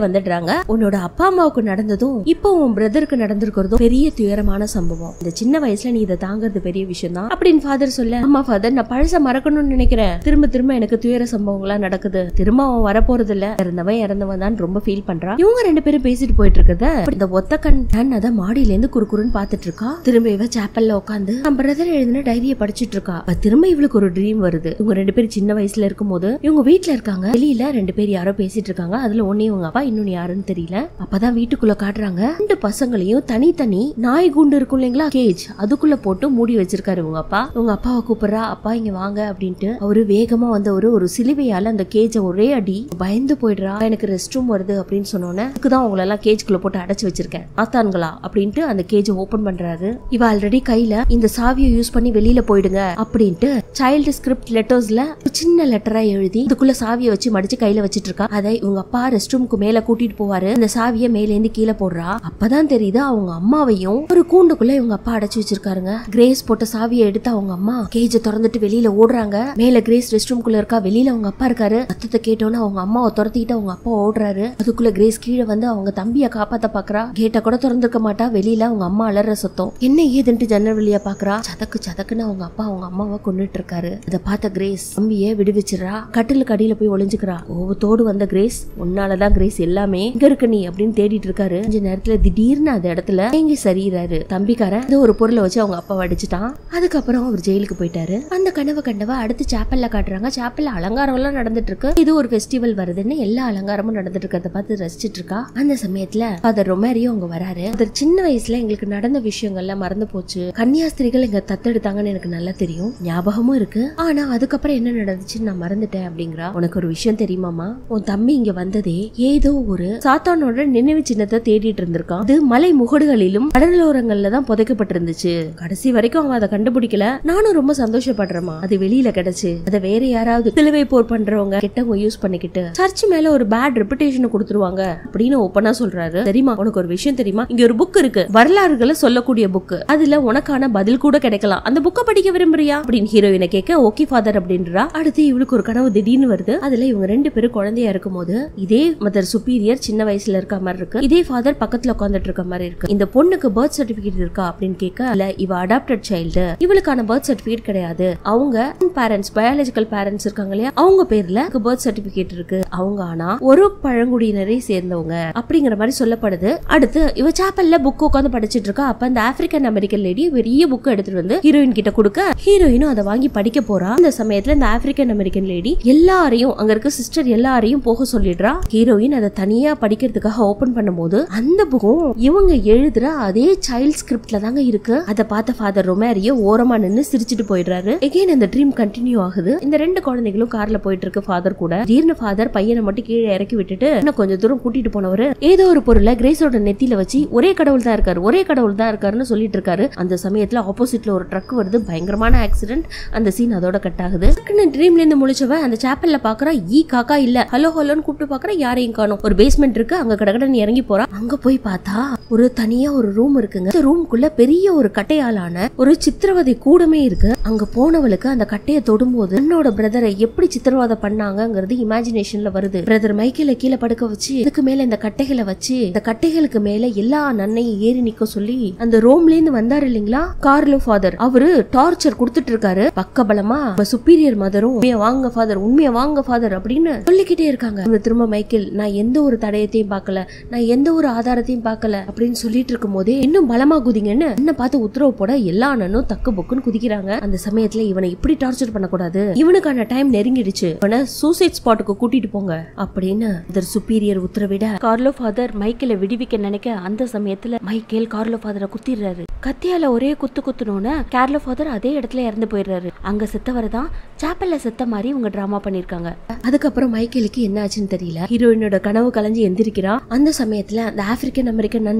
வந்துடுறாங்க உன்னோட அப்பா அம்மாவுக்கு நடந்ததும் இப்போ உன் பிரதருக்கு நடந்திருக்கிறதும் பெரிய துயரமான சம்பவம் இந்த சின்ன வயசுல நீ இதை தாங்கிறது பெரிய விஷயம் தான் அப்படின்னு ஃபாதர் சொல்ல அம்மா ஃபாதர் நான் பழச மறக்கணும்னு நினைக்கிறேன் திரும்ப திரும்ப எனக்கு துயர சம்பவங்களா நடக்குது திரும்ப அவன் வரப்போறது இல்ல இறந்தவன் இறந்தவன் தான் ரொம்ப ஃபீல் பண்றா இவங்க ரெண்டு பேரும் பேசிட்டு போயிட்டு இருக்கத இந்த ஒத்த கண் நான் அத மாடியில இருந்து குறுக்குறுன்னு பாத்துட்டு இருக்கா திரும்ப இவ சாப்பல்ல உட்காந்து நம்ம பிரதர் எழுதின டைரிய படிச்சிட்டு இருக்கா அப்ப திரும்ப இவளுக்கு ஒரு ட்ரீம் வருது இவங்க ரெண்டு பேரும் சின்ன வயசுல இருக்கும்போது இவங்க வீட்ல இருக்காங்க வெளியில ரெண்டு பேர் யாரோ பேசிட்டு இருக்காங்க அதுல ஒண்ணு இவங்க அப்பா இன்னொன்னு யாருன்னு தெரியல அப்பதான் வீட்டுக்குள்ள காட்டுறாங்க ரெண்டு பசங்களையும் தனித்தனி நாய் கூண்டு இருக்கும் இல்லைங்களா கேஜ் அதுக்குள்ள போட்டு மூடி வச்சிருக்காரு இவங்க அப்பா இவங்க அப்பாவை கூப்பிடுறா அப்பா இங்க வாங்க அப்படின்ட்டு அவரு வேகமா வந்த ஒரு ஒரு சிலுவையால அந்த கேஜ ஒரே அடி பயந்து போயிடுறா எனக்கு ரெஸ்ட் ரூம் வருது அப்படின்னு சொன்னோன்னே அதுக்குதான் உங்களை எல்லாம் கேஜ்குள்ள போட்டு அடைச்சு வச்சிருக்கேன் ஆத்தான்களா அப்படின்ட்டு அந்த கேஜ ஓபன் பண்றாரு இவ ஆல்ரெடி கையில இந்த சாவியை யூஸ் பண்ணி வெளியில போயிடுங்க அப்படின்ட்டு சைல்டு ஸ்கிரிப்ட் லெட்டர்ஸ்ல சின்ன லெட்டரா எழுதி இதுக்குள்ள சாவியை வச்சு மடிச்சு கையில வச்சிட்டு இருக்கா அதை இவங்க அப்பா ரெஸ்ட் ரூமுக்கு மேல கூட்டிட்டு போவாரு அந்த சாவியை மேல இருந்து கீழே போடுறா அப்பதான் தெரியுது அவங்க அம்மாவையும் ஒரு கூண்டுக்குள்ள இவங்க அப்பா அடைச்சு வச்சிருக்காருங்க கிரேஸ் போட்ட சாவியை எடுத்து அவங்க அம்மா கேஜ திறந்துட்டு வெளியில ஓடுறாங்க மேல கிரேஸ் ரெஸ்ட் ரூம்குள்ள இருக்கா வெளியில அவங்க அப்பா இருக்காரு சத்தத்தை கேட்டோன்னு அவங்க அம்மாவை துரத்திக்கிட்டு அவங்க அப்பா ஓடுறாரு அதுக்குள்ள கிரேஸ் கீழே வந்து அவங்க தம்பிய காப்பாத்த பாக்குறா கேட்ட கூட திறந்திருக்க மாட்டா வெளியில அவங்க அம்மா அலற சத்தம் என்ன ஏதுன்ட்டு ஜன்னல் வழியா பாக்குறா சதக்கு சதக்குன்னு அவங்க அப்பா அவங்க அம்மாவை கொண்டுட்டு இருக்காரு அதை பார்த்த கிரேஸ் தம்பிய விடுவிச்சிடறா கட்டிலுக்கு அடியில போய் ஒளிஞ்சுக்கிறா கோவத்தோடு வந்த கிரேஸ் உன்னாலதான் கிரேஸ் எல்லாமே இங்க இருக்க நீ அப்படின்னு தேடிட்டு இருக்காரு கொஞ்ச நேரத்துல திடீர்னு அந்த இடத்துல எங்க சரியிறாரு தம்பிக்காரன் ஏதோ ஒரு பொருளை வச்சு அவங்க அப்பா அடிச்சுட்டான் அதுக்கப்புறம் அவர் ஜெயிலுக்கு போயிட்டாரு அந்த கனவு கண்டவ அடுத்து சாப்பல்ல காட்டுறாங்க சாப்பல்ல அலங்காரம் எல்லாம் நடந்துட்டு இருக்கு இது ஒரு ஃபெஸ்டிவல் வருதுன்னு எல்லா அலங்காரமும் நடந்துட்டு இருக்கிறத பார்த்து ரசிச்சிட்டு இருக்கா அந்த சமயத்துல ஃபாதர் ரொமேரியோ அங்க வராரு அதர் சின்ன வயசுல எங்களுக்கு நடந்த விஷயங்கள்லாம் மறந்து போச்சு கன்னியாஸ்திரிகள் எங்க தத்தெடுத்தாங்கன்னு எனக்கு நல்லா தெரியும் ஞாபகமும் இருக்கு ஆனா அதுக்கப்புறம் என்ன நடந்துச்சுன்னு நான் மறந்துட்டேன் அப்படிங்கிறா உனக்கு ஒரு விஷயம் தெரியுமாமா உன் தம்பி இங்க வந்ததே ஏதோ ஒரு சாத்தானோட நினைவு சின்னத்தை தேடிட்டு இருந்திருக்கான் அது மலை முகடுகளிலும் கடலோரங்கள்ல தான் புதைக்கப்பட்டிருந்துச்சு கடைசி வரைக்கும் அவன் அதை கண்டுபிடிக்கல நானும் ரொம்ப சந்தோஷப்படுறேமா அது வெளியில கிடைச்சு அதை வேற யாராவது சிலுவை போர் பண்றவங்க கெட்டவங்க யூஸ் பண்ணிக்கிட்டு சர்ச் மேல ஒரு பேட் ரெப்புடேஷன் கொடுத்துருவாங்க அப்படின்னு ஓப்பனா சொல்றாரு தெரியுமா உனக்கு ஒரு விஷயம் தெரியுமா இங்க ஒரு புக் இருக்கு வரலாறுகளை சொல்லக்கூடிய புக் அதுல உனக்கான பதில் கூட கிடைக்கலாம் அந்த புக்கை படிக்க விரும்புறியா அப்படின்னு ஹீரோயினை கேட்க ஓகே ஃபாதர் அப்படின்றா அடுத்து இவளுக்கு ஒரு கனவு திடீர்னு வருது அதுல இவங்க ரெண்டு பேரும் குழந்தையா இருக்கும்போது இதே மதர் சுப்பீரியர் சின்ன வயசுல இருக்க மாதிரி இருக்கு இதே ஃபாதர் பக்கத்துல உட்காந்துட்டு இருக்க மாதிரி இருக்கு இந்த பொண்ணுக்கு பர்த் சர்டிபிகேட் இருக்கா அப்படின்னு கேட்க இல்ல இவ அடாப்டட் சைல்டு இவளுக்கான பர்த் சர்டிபிகேட் கிடையாது அவங்க பேரண்ட்ஸ் பயாலஜிக்கல் பேரண்ட்ஸ் இருக்காங்க இல்லையா அவங்க பேர்ல பர்த் சர்டிபிகேட் இருக்கு அவங்க ஆனா ஒரு பழங்குடியினரை சேர்ந்தவங்க அப்படிங்கிற மாதிரி சொல்லப்படுது அடுத்து இவ சாப்பல்ல புக் உட்காந்து படிச்சிட்டு இருக்கா அப்ப அந்த ஆப்பிரிக்கன் அமெரிக்கன் லேடி பெரிய புக் எடுத்துட்டு வந்து ஹீரோயின் கிட்ட கொடுக்க ஹீரோயினும் அதை வாங்கி படிக்க போறா அந்த சமயத்துல இந்த ஆப்பிரிக்கன் அமெரிக்கன் லேடி எல்லாரையும் அங்க இருக்க சிஸ்டர் எல்லாரையும் போக சொல்லிடுறா ஹீரோயின் அதை தனியா படிக்கிறதுக்காக ஓபன் பண்ணும்போது அந்த புக்கும் இவங்க எழுதுற அதே சைல்ட் ஸ்கிரிப்ட்ல தாங்க இருக்கு அதை பார்த்த ஃபாதர் ரொமேரியோ ஓரமா நின்னு சிரிச்சிட்டு போயிடுறாரு எகைன் அந்த ட்ரீம் கண்டினியூ ஆகுது இந்த ரெண்டு குழந்தைகளும் கார்ல போயிட்டு இருக்கு ஃபாதர் கூட திடீர்னு ஃபாதர் பையனை மட்டும் கீழே இறக்கி விட்டுட்டு இன்னும் கொஞ்சம் தூரம் கூட்டிட்டு போனவரு ஏதோ ஒரு பொருளை கிரேஸோட நெத்தியில வச்சு ஒரே கடவுள் தான் இருக்காரு ஒரே கடவுள் தான் இருக்காருன்னு சொல்லிட்டு இருக்காரு அந்த சமயத்துல ஆப்போசிட்ல ஒரு ட்ரக் வருது பயங்கரமான ஆக்சிடென்ட் அந்த சீன் அதோட கட் ஆகுது டக்குன்னு ட்ரீம்ல இருந்து முழிச்சவ அந்த சாப்பல்ல பாக்குறா ஈ காக்கா இல்ல ஹலோ ஹலோன்னு கூப்பிட்டு பாக்குறா யாரையும் காணும் ஒரு பேஸ்மெண்ட் இருக்கு அங்க கடகடன்னு இறங்கி போறா அங்க போய் பார்த்தா ஒரு தனியா ஒரு ரூம் இருக்குங்க அந்த ரூம்குள்ள பெரிய ஒரு கட்டையாலான ஒரு சித்திரவதை கூடமே இருக்கு அங்க போனவளுக்கு அந்த கட்டையை தொடும்போது என்னோட பிரதரை எப்படி சித்திரவதை பண்ணாங்கங்கிறது இமேஜினேஷன்ல வருது பிரதர் மைக்கேல கீழே படுக்க வச்சு இதுக்கு மேல இந்த கட்டைகளை வச்சு இந்த கட்டைகளுக்கு மேல எல்லா நன்னையும் ஏறி நிக்க சொல்லி அந்த ரோம்ல இருந்து வந்தாரு இல்லைங்களா கார்லோ ஃபாதர் அவரு டார்ச்சர் கொடுத்துட்டு இருக்காரு பக்கபலமா சுப்பீரியர் மதரும் உண்மையா வாங்க ஃபாதர் உண்மையா வாங்க ஃபாதர் அப்படின்னு சொல்லிக்கிட்டே இருக்காங்க இவங்க திரும்ப மைக்கேல் நான் எந்த ஒரு தடயத்தையும் பார்க்கல நான் எந்த ஒரு ஆதாரத்தையும் பார்க்கல அப்படின்னு சொல்லிட்டு இருக்கும் போதே இன்னும் பலமா குதிங்கன்னு என்ன பார்த்து உத்தரவு போட எல்லா அண்ணனும் தக்கு பொக்குன்னு குதிக்கிறாங்க அந்த சமயத்துல இவனை இப்படி டார்ச்சர் பண்ணக்கூடாது இவனுக்கான டைம் நெருங்கிடுச்சு இவனை சூசைட் ஸ்பாட்டுக்கு கூட்டிட்டு போங்க அப்படின்னு அதர் சுப்பீரியர் உத்தரவிட கார்லோ ஃபாதர் மைக்கேல விடுவிக்க நினைக்க அந்த சமயத்துல மைக்கேல் கார்லோ ஃபாதரை குத்திடுறாரு கத்தியால ஒரே குத்து குத்துனோன்னு கார்லோ ஃபாதர் அதே இடத்துல இறந்து போயிடுறாரு அங்க செத்தவரை தான் சாப்பல்ல செத்த மாதிரி இவங்க டிராமா பண்ணிருக்காங்க அதுக்கப்புறம் மைக்கேலுக்கு என்ன ஆச்சுன்னு தெரியல ஹீரோயினோட கனவு கலைஞ்சு எந்திரிக்கிறா அந்த சமயத்துல அந்த ஆப்பிரிக்கன் அமெரிக்கன் நன்னு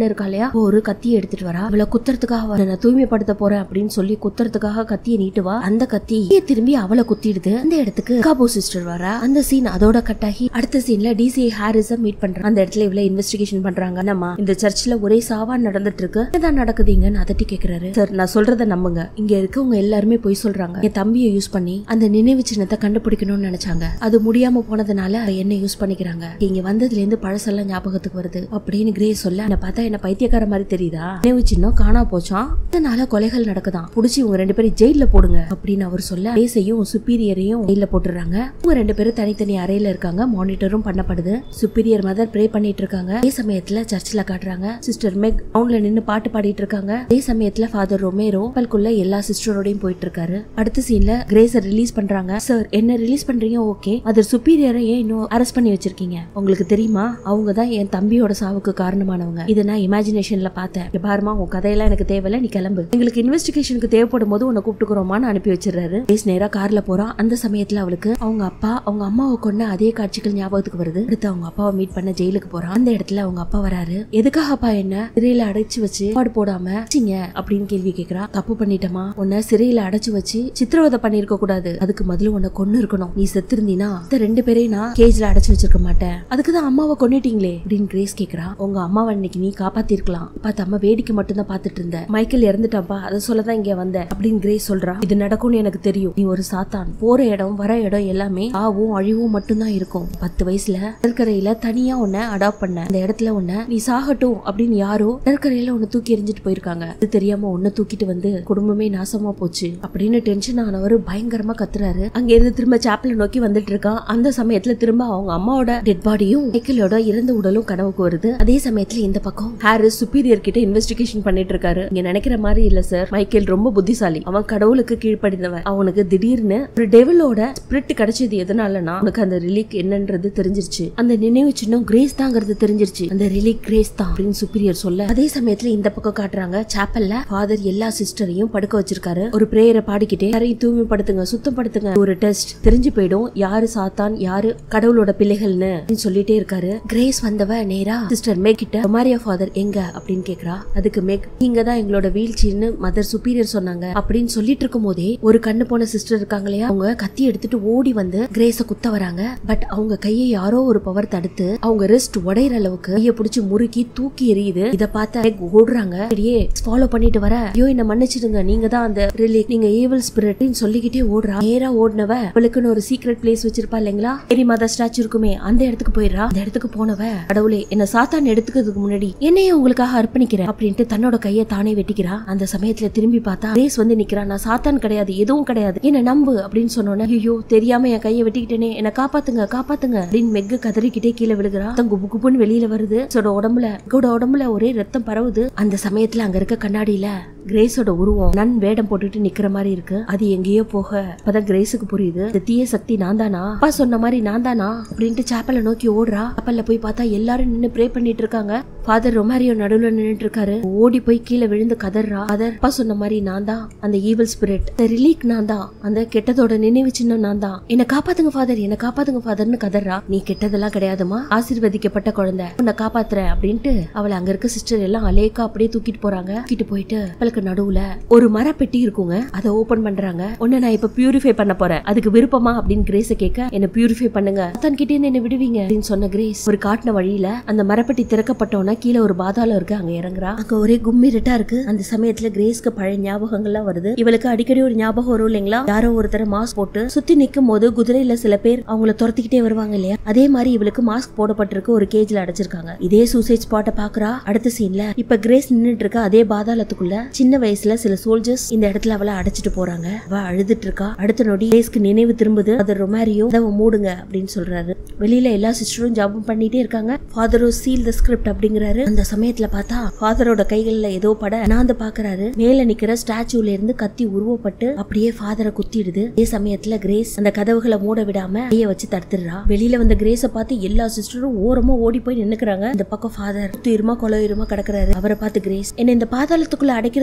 இருக்கா இல்லையா அப்போ ஒரு கத்தியை எடுத்துட்டு வரா அவளை குத்துறதுக்காக வர நான் தூய்மைப்படுத்த போறேன் அப்படின்னு சொல்லி குத்துறதுக்காக கத்தியை நீட்டுவா அந்த கத்தி திரும்பி அவளை குத்திடுது அந்த இடத்துக்கு காபோ சிஸ்டர் வரா அந்த சீன் அதோட கட் ஆகி அடுத்த சீன்ல டிசி ஹாரிஸ மீட் பண்றாங்க அந்த இடத்துல இவ்வளவு இன்வெஸ்டிகேஷன் பண்றாங்க நம்ம இந்த சர்ச்ல ஒரே சாவா நடந்துட்டு இருக்கு என்னதான் நடக்குதுங்கன்னு அதட்டி கேக்குறாரு சார் நான் சொல்றத நம்புங்க இங்க இருக்கவங்க எல்லாருமே பொய் சொல்றாங்க என் தம்பியை யூஸ் பண்ணி அந்த நினைவு சின்னத்தை கண்டுபிடிக்கணும்னு நினைச்சாங்க அது முடியாம போனதுனால என்ன யூஸ் பண்ணிக்கிறாங்க இங்க வந்ததுல இருந்து பழசெல்லாம் ஞாபகத்துக்கு வருது அப்படின்னு கிரே சொல்ல என்ன பார்த்தா என்ன பைத்தியக்கார மாதிரி தெரியுதா நினைவு சின்னம் காணா போச்சான் இதனால கொலைகள் நடக்குதாம் புடிச்சு இவங்க ரெண்டு பேரும் ஜெயில போடுங்க அப்படின்னு அவர் சொல்ல கிரேஸையும் சுப்பீரியரையும் ஜெயில போட்டுறாங்க இவங்க ரெண்டு பேரும் தனித்தனி அறையில இருக்காங்க மானிட்டரும் பண்ணப்படுது சுப்பீரியர் மதர் ப்ரே பண்ணிட்டு இருக்காங்க அதே சமயத்துல சர்ச்சில் காட்டுறாங்க சிஸ்டர் மெக் கிரவுண்ட்ல நின்னு பாட்டு பாடிட்டு இருக்காங்க அதே சமயத்துல ஃபாதர் ரொமேரோ கப்பலுக்குள்ள எல்லா சிஸ்டரோடையும் போயிட்டு இருக்காரு அடுத்த சீன்ல கிரேஸ ரிலீஸ் பண்றாங்க சார் என்ன ரிலீஸ் பண்றீங்க ஓகே அது சுப்பீரியரை ஏன் இன்னும் அரெஸ்ட் பண்ணி வச்சிருக்கீங்க உங்களுக்கு தெரியுமா அவங்க தான் என் தம்பியோட சாவுக்கு காரணமானவங்க இதை நான் இமேஜினேஷன்ல பார்த்தேன் இங்க பாருமா உன் கதையெல்லாம் எனக்கு தேவையில்ல நீ கிளம்பு எங்களுக்கு இன்வெஸ்டிகேஷனுக்கு தேவைப்படும் போது உன்னை கூப்பிட்டுக்கிறோமான்னு அனுப்பி வச்சிடுறாரு கிரேஸ் நேரா கார்ல போறா அந்த சமயத்துல அவளுக்கு அவங்க அப்பா அவங்க அம்மாவை கொண்ட அதே காட்சிகள் ஞாபகத்துக்கு வருது அடுத்து அவங்க அப்பாவை மீட் பண்ண ஜெயிலுக்கு போறான் அந்த இடத்துல அவங்க அப்பா வராரு எதுக்காக அப்பா என்ன சிறையில அடைச்சு வச்சு சாப்பாடு போடாம வச்சீங்க அப்படின்னு கேள்வி கேக்குறா தப்பு பண்ணிட்டமா உன்னை சிறையில அடைச்சு வச்சு சித்திரவதை பண்ணிருக்க கூடாது அதுக்கு முதல்ல உன்னை கொன்னு இருக்கணும் நீ செத்திருந்தீனா இந்த ரெண்டு பேரையும் நான் கேஜ்ல அடைச்சு வச்சிருக்க மாட்டேன் அதுக்குதான் அம்மாவை கொன்னிட்டீங்களே அப்படின்னு கிரேஸ் கேக்குறா உங்க அம்மாவை இன்னைக்கு நீ காப்பாத்திருக்கலாம் பார்த்து அம்மா வேடிக்கை மட்டும் தான் பாத்துட்டு இருந்த மைக்கேல் இறந்துட்டாப்பா அதை சொல்லதான் இங்க வந்த அப்படின்னு கிரேஸ் சொல்றா இது நடக்கும்னு எனக்கு தெரியும் நீ ஒரு சாத்தான் போற இடம் வர இடம் எல்லாமே ஆவும் அழிவும் மட்டும்தான் இருக்கும் பத்து வயசுல கடற்கரையில தனியா உன்னை அடாப்ட் பண்ண அந்த இடத்துல உன்னை நீ சாகட்டும் அப்படின்னு யாரோ கடற்கரையில உன்னை தூக்கி எறிஞ்சிட்டு போயிருக்காங்க இது தெரியாம உன்னை தூக்கிட்டு வந்து குடும்பமே நாசமா போச்சு அப்படின்னு டென்ஷன் ஆனவர் பயங்கரமா கத்துறாரு அங்க இருந்து திரும்ப சாப்பிள நோக்கி வந்துட்டு இருக்கான் அந்த சமயத்துல திரும்ப அவங்க அம்மாவோட டெட் பாடியும் மைக்கேலோட இறந்த உடலும் கனவுக்கு வருது அதே சமயத்துல இந்த பக்கம் ஹாரிஸ் சுப்பீரியர் கிட்ட இன்வெஸ்டிகேஷன் பண்ணிட்டு இருக்காரு இங்க நினைக்கிற மாதிரி இல்ல சார் மைக்கேல் ரொம்ப புத்திசாலி அவன் கடவுளுக்கு கீழ்ப்படிந்தவன் அவனுக்கு திடீர்னு ஒரு டெவிலோட ஸ்பிரிட் கிடைச்சது எதனாலனா உனக்கு அந்த ரிலீக் என்னன்றது தெரிஞ்சிருச்சு அந்த நினைவு சின்னம் கிரேஸ் தாங்கிறது தெரிஞ்சிருச்சு அந்த ரிலீக் கிரேஸ் தான் அப்படின்னு சுப்பீரியர் சொல்ல அதே சமயத்துல இந்த பக்கம் காட்டுறாங்க சாப்பல்ல ஃபாதர் எல்லா சிஸ்டரையும் படுக்க வச்சிருக்காரு ஒரு பிரேயரை பாடிக்கிட்டே யாரையும் தூய்மைப்படுத்துங்க சுத்தப்படுத்துங்க ஒரு டெஸ்ட் தெரிஞ்சு போயிடும் யாரு சாத்தான் யாரு கடவுளோட பிள்ளைகள்னு அப்படின்னு சொல்லிட்டே இருக்காரு கிரேஸ் வந்தவ நேரா சிஸ்டர் மேக் கிட்ட மாரியா ஃபாதர் எங்க அப்படின்னு கேக்குறா அதுக்கு மேக் நீங்க தான் எங்களோட வீழ்ச்சின்னு மதர் சுப்பீரியர் சொன்னாங்க அப்படின்னு சொல்லிட்டு இருக்கும் போதே ஒரு கண்ணு போன சிஸ்டர் இருக்காங்க இல்லையா அவங்க கத்தி எடுத்துட்டு ஓடி வந்து கிரேஸ குத்த வராங்க பட் அவங்க கையை யாரோ ஒரு பவர் தடுத்து அவங்க ரெஸ்ட் உடையிற அளவுக்கு கைய புடிச்சு முறுக்கி தூக்கி எரியுது இத பார்த்த மேக் ஓடுறாங்க அப்படியே ஃபாலோ பண்ணிட்டு வர ஐயோ என்ன மன்னிச்சிடுங்க நீங்க தான் அந்த ரிலீக் நீங்க ஏவல் ஸ்பிரிட் சொல்லிக்கிட்டே ஓடுறா நேரா ஓடினவ அவளுக்குன்னு ஒரு சீக்ரெட் பிளேஸ் வச்சிருப்பா இல்லைங்களா மேரி மாதா ஸ்டாச்சு இருக்குமே அந்த இடத்துக்கு போயிடுறா அந்த இடத்துக்கு போனவ கடவுளே என்ன சாத்தான் எடுத்துக்கிறதுக்கு முன்னாடி என்னையே உங்களுக்காக அர்ப்பணிக்கிறேன் அப்படின்ட்டு தன்னோட கையை தானே வெட்டிக்கிறா அந்த சமயத்துல திரும்பி பார்த்தா ரேஸ் வந்து நிக்கிறா நான் சாத்தான் கிடையாது எதுவும் கிடையாது என்ன நம்பு அப்படின்னு சொன்னோன்னே ஐயோ தெரியாம என் கையை வெட்டிக்கிட்டேனே என்ன காப்பாத்துங்க காப்பாத்துங்க அப்படின்னு மெக்கு கதறிக்கிட்டே கீழே விழுகிறா ரத்தம் குபு குபுன்னு வெளியில வருது சோட உடம்புல கூட உடம்புல ஒரே ரத்தம் பரவுது அந்த சமயத்துல அங்க இருக்க கண்ணாடியில கிரேஸோட உருவம் நன் வேடம் போட்டுட்டு நிக்கிற மாதிரி இருக்கு அது எங்கேயோ போக அப்பதான் கிரேஸுக்கு புரியுது இந்த தீய சக்தி நான் தானா அப்பா சொன்ன மாதிரி நான் தானா அப்படின்ட்டு சாப்பலை நோக்கி ஓடுறா சாப்பல்ல போய் பார்த்தா எல்லாரும் நின்னு ப்ரே பண்ணிட்டு இருக்காங்க ஃபாதர் ரொமாரியோ நடுவுல நின்னுட்டு இருக்காரு ஓடி போய் கீழே விழுந்து கதறா ஃபாதர் அப்பா சொன்ன மாதிரி நான் தான் அந்த ஈவில் ஸ்பிரிட் அந்த ரிலீக் நான் தான் அந்த கெட்டதோட நினைவு சின்னம் நான் தான் என்ன காப்பாத்துங்க ஃபாதர் என்ன காப்பாத்துங்க ஃபாதர்னு கதறா நீ கெட்டதெல்லாம் கிடையாதுமா ஆசீர்வதிக்கப்பட்ட குழந்தை உன்னை காப்பாத்துறேன் அப்படின்ட்டு அவளை அங்க இருக்க சிஸ்டர் எல்லாம் அலேக்கா அப்படியே தூக்கிட்டு போறாங்க தூக்கிட்டு போயிட்டு அவளுக்கு நடுவுல ஒரு மரப்பெட்டி இருக்குங்க அதை ஓபன் பண்றாங்க உன்னை நான் இப்ப பியூரிஃபை பண்ண போறேன் அதுக்கு விருப்பமா அப்படின்னு கிரேஸ கேட்க என்ன பியூரிஃபை பண்ணுங்க தன்கிட்ட இருந்து என்ன விடுவீங்க அப்படின்னு சொன்ன கிரேஸ் ஒரு காட்டின வழியில அந்த மரப்பெட்டி திறக்கப்பட்டோன்னா கீழே ஒரு பாதாளம் இருக்கு அங்க இறங்குறா அங்க ஒரே கும்மிருட்டா இருக்கு அந்த சமயத்துல கிரேஸ்க்கு பழைய ஞாபகங்கள்லாம் வருது இவளுக்கு அடிக்கடி ஒரு ஞாபகம் வரும் இல்லைங்களா யாரோ ஒருத்தர் மாஸ்க் போட்டு சுத்தி நிக்கும் போது குதிரையில சில பேர் அவங்கள துரத்திக்கிட்டே வருவாங்க இல்லையா அதே மாதிரி இவளுக்கு மாஸ்க் போடப்பட்டிருக்கு ஒரு கேஜ்ல அடைச்சிருக்காங்க இதே சூசைட் ஸ்பாட்டை பாக்குறா அடுத்த சீன்ல இப்ப கிரேஸ் நின்னுட்டு இருக்க அதே பாதாளத்துக்குள்ள சின்ன வயசுல சில சோல்ஜர்ஸ் இந்த இடத்துல அவளை அடைச்சிட்டு போறாங்க அவ அழுதுட்டு இருக்கா அடுத்த நொடி கிரேஸ்க்கு நினைவு திரும்புது அது ரொமாரியோ அதை மூடுங்க அப்படின்னு சொல்றாரு வெளியில எல்லா சிஸ்டரும் ஜாபம் பண்ணிட்டே இருக்காங்க ஃபாதரோ சீல் த ஸ்கிரிப்ட் அப்படிங்கிறாரு அந்த சமயத்துல பார்த்தா ஃபாதரோட கைகள்ல ஏதோ பட நாந்து பாக்குறாரு மேல நிக்கிற ஸ்டாச்சுல இருந்து கத்தி உருவப்பட்டு அப்படியே ஃபாதரை குத்திடுது அதே சமயத்துல கிரேஸ் அந்த கதவுகளை மூட விடாம கைய வச்சு தடுத்துடுறா வெளியில வந்த கிரேஸ பார்த்து எல்லா சிஸ்டரும் ஓரமா ஓடி போய் நின்னுக்கிறாங்க இந்த பக்கம் ஃபாதர் துயிருமா கொலையுமா கிடக்குறாரு அவரை பார்த்து கிரேஸ் என்ன இந்த பாதாளத்துக்குள்ள அடைக்கிறது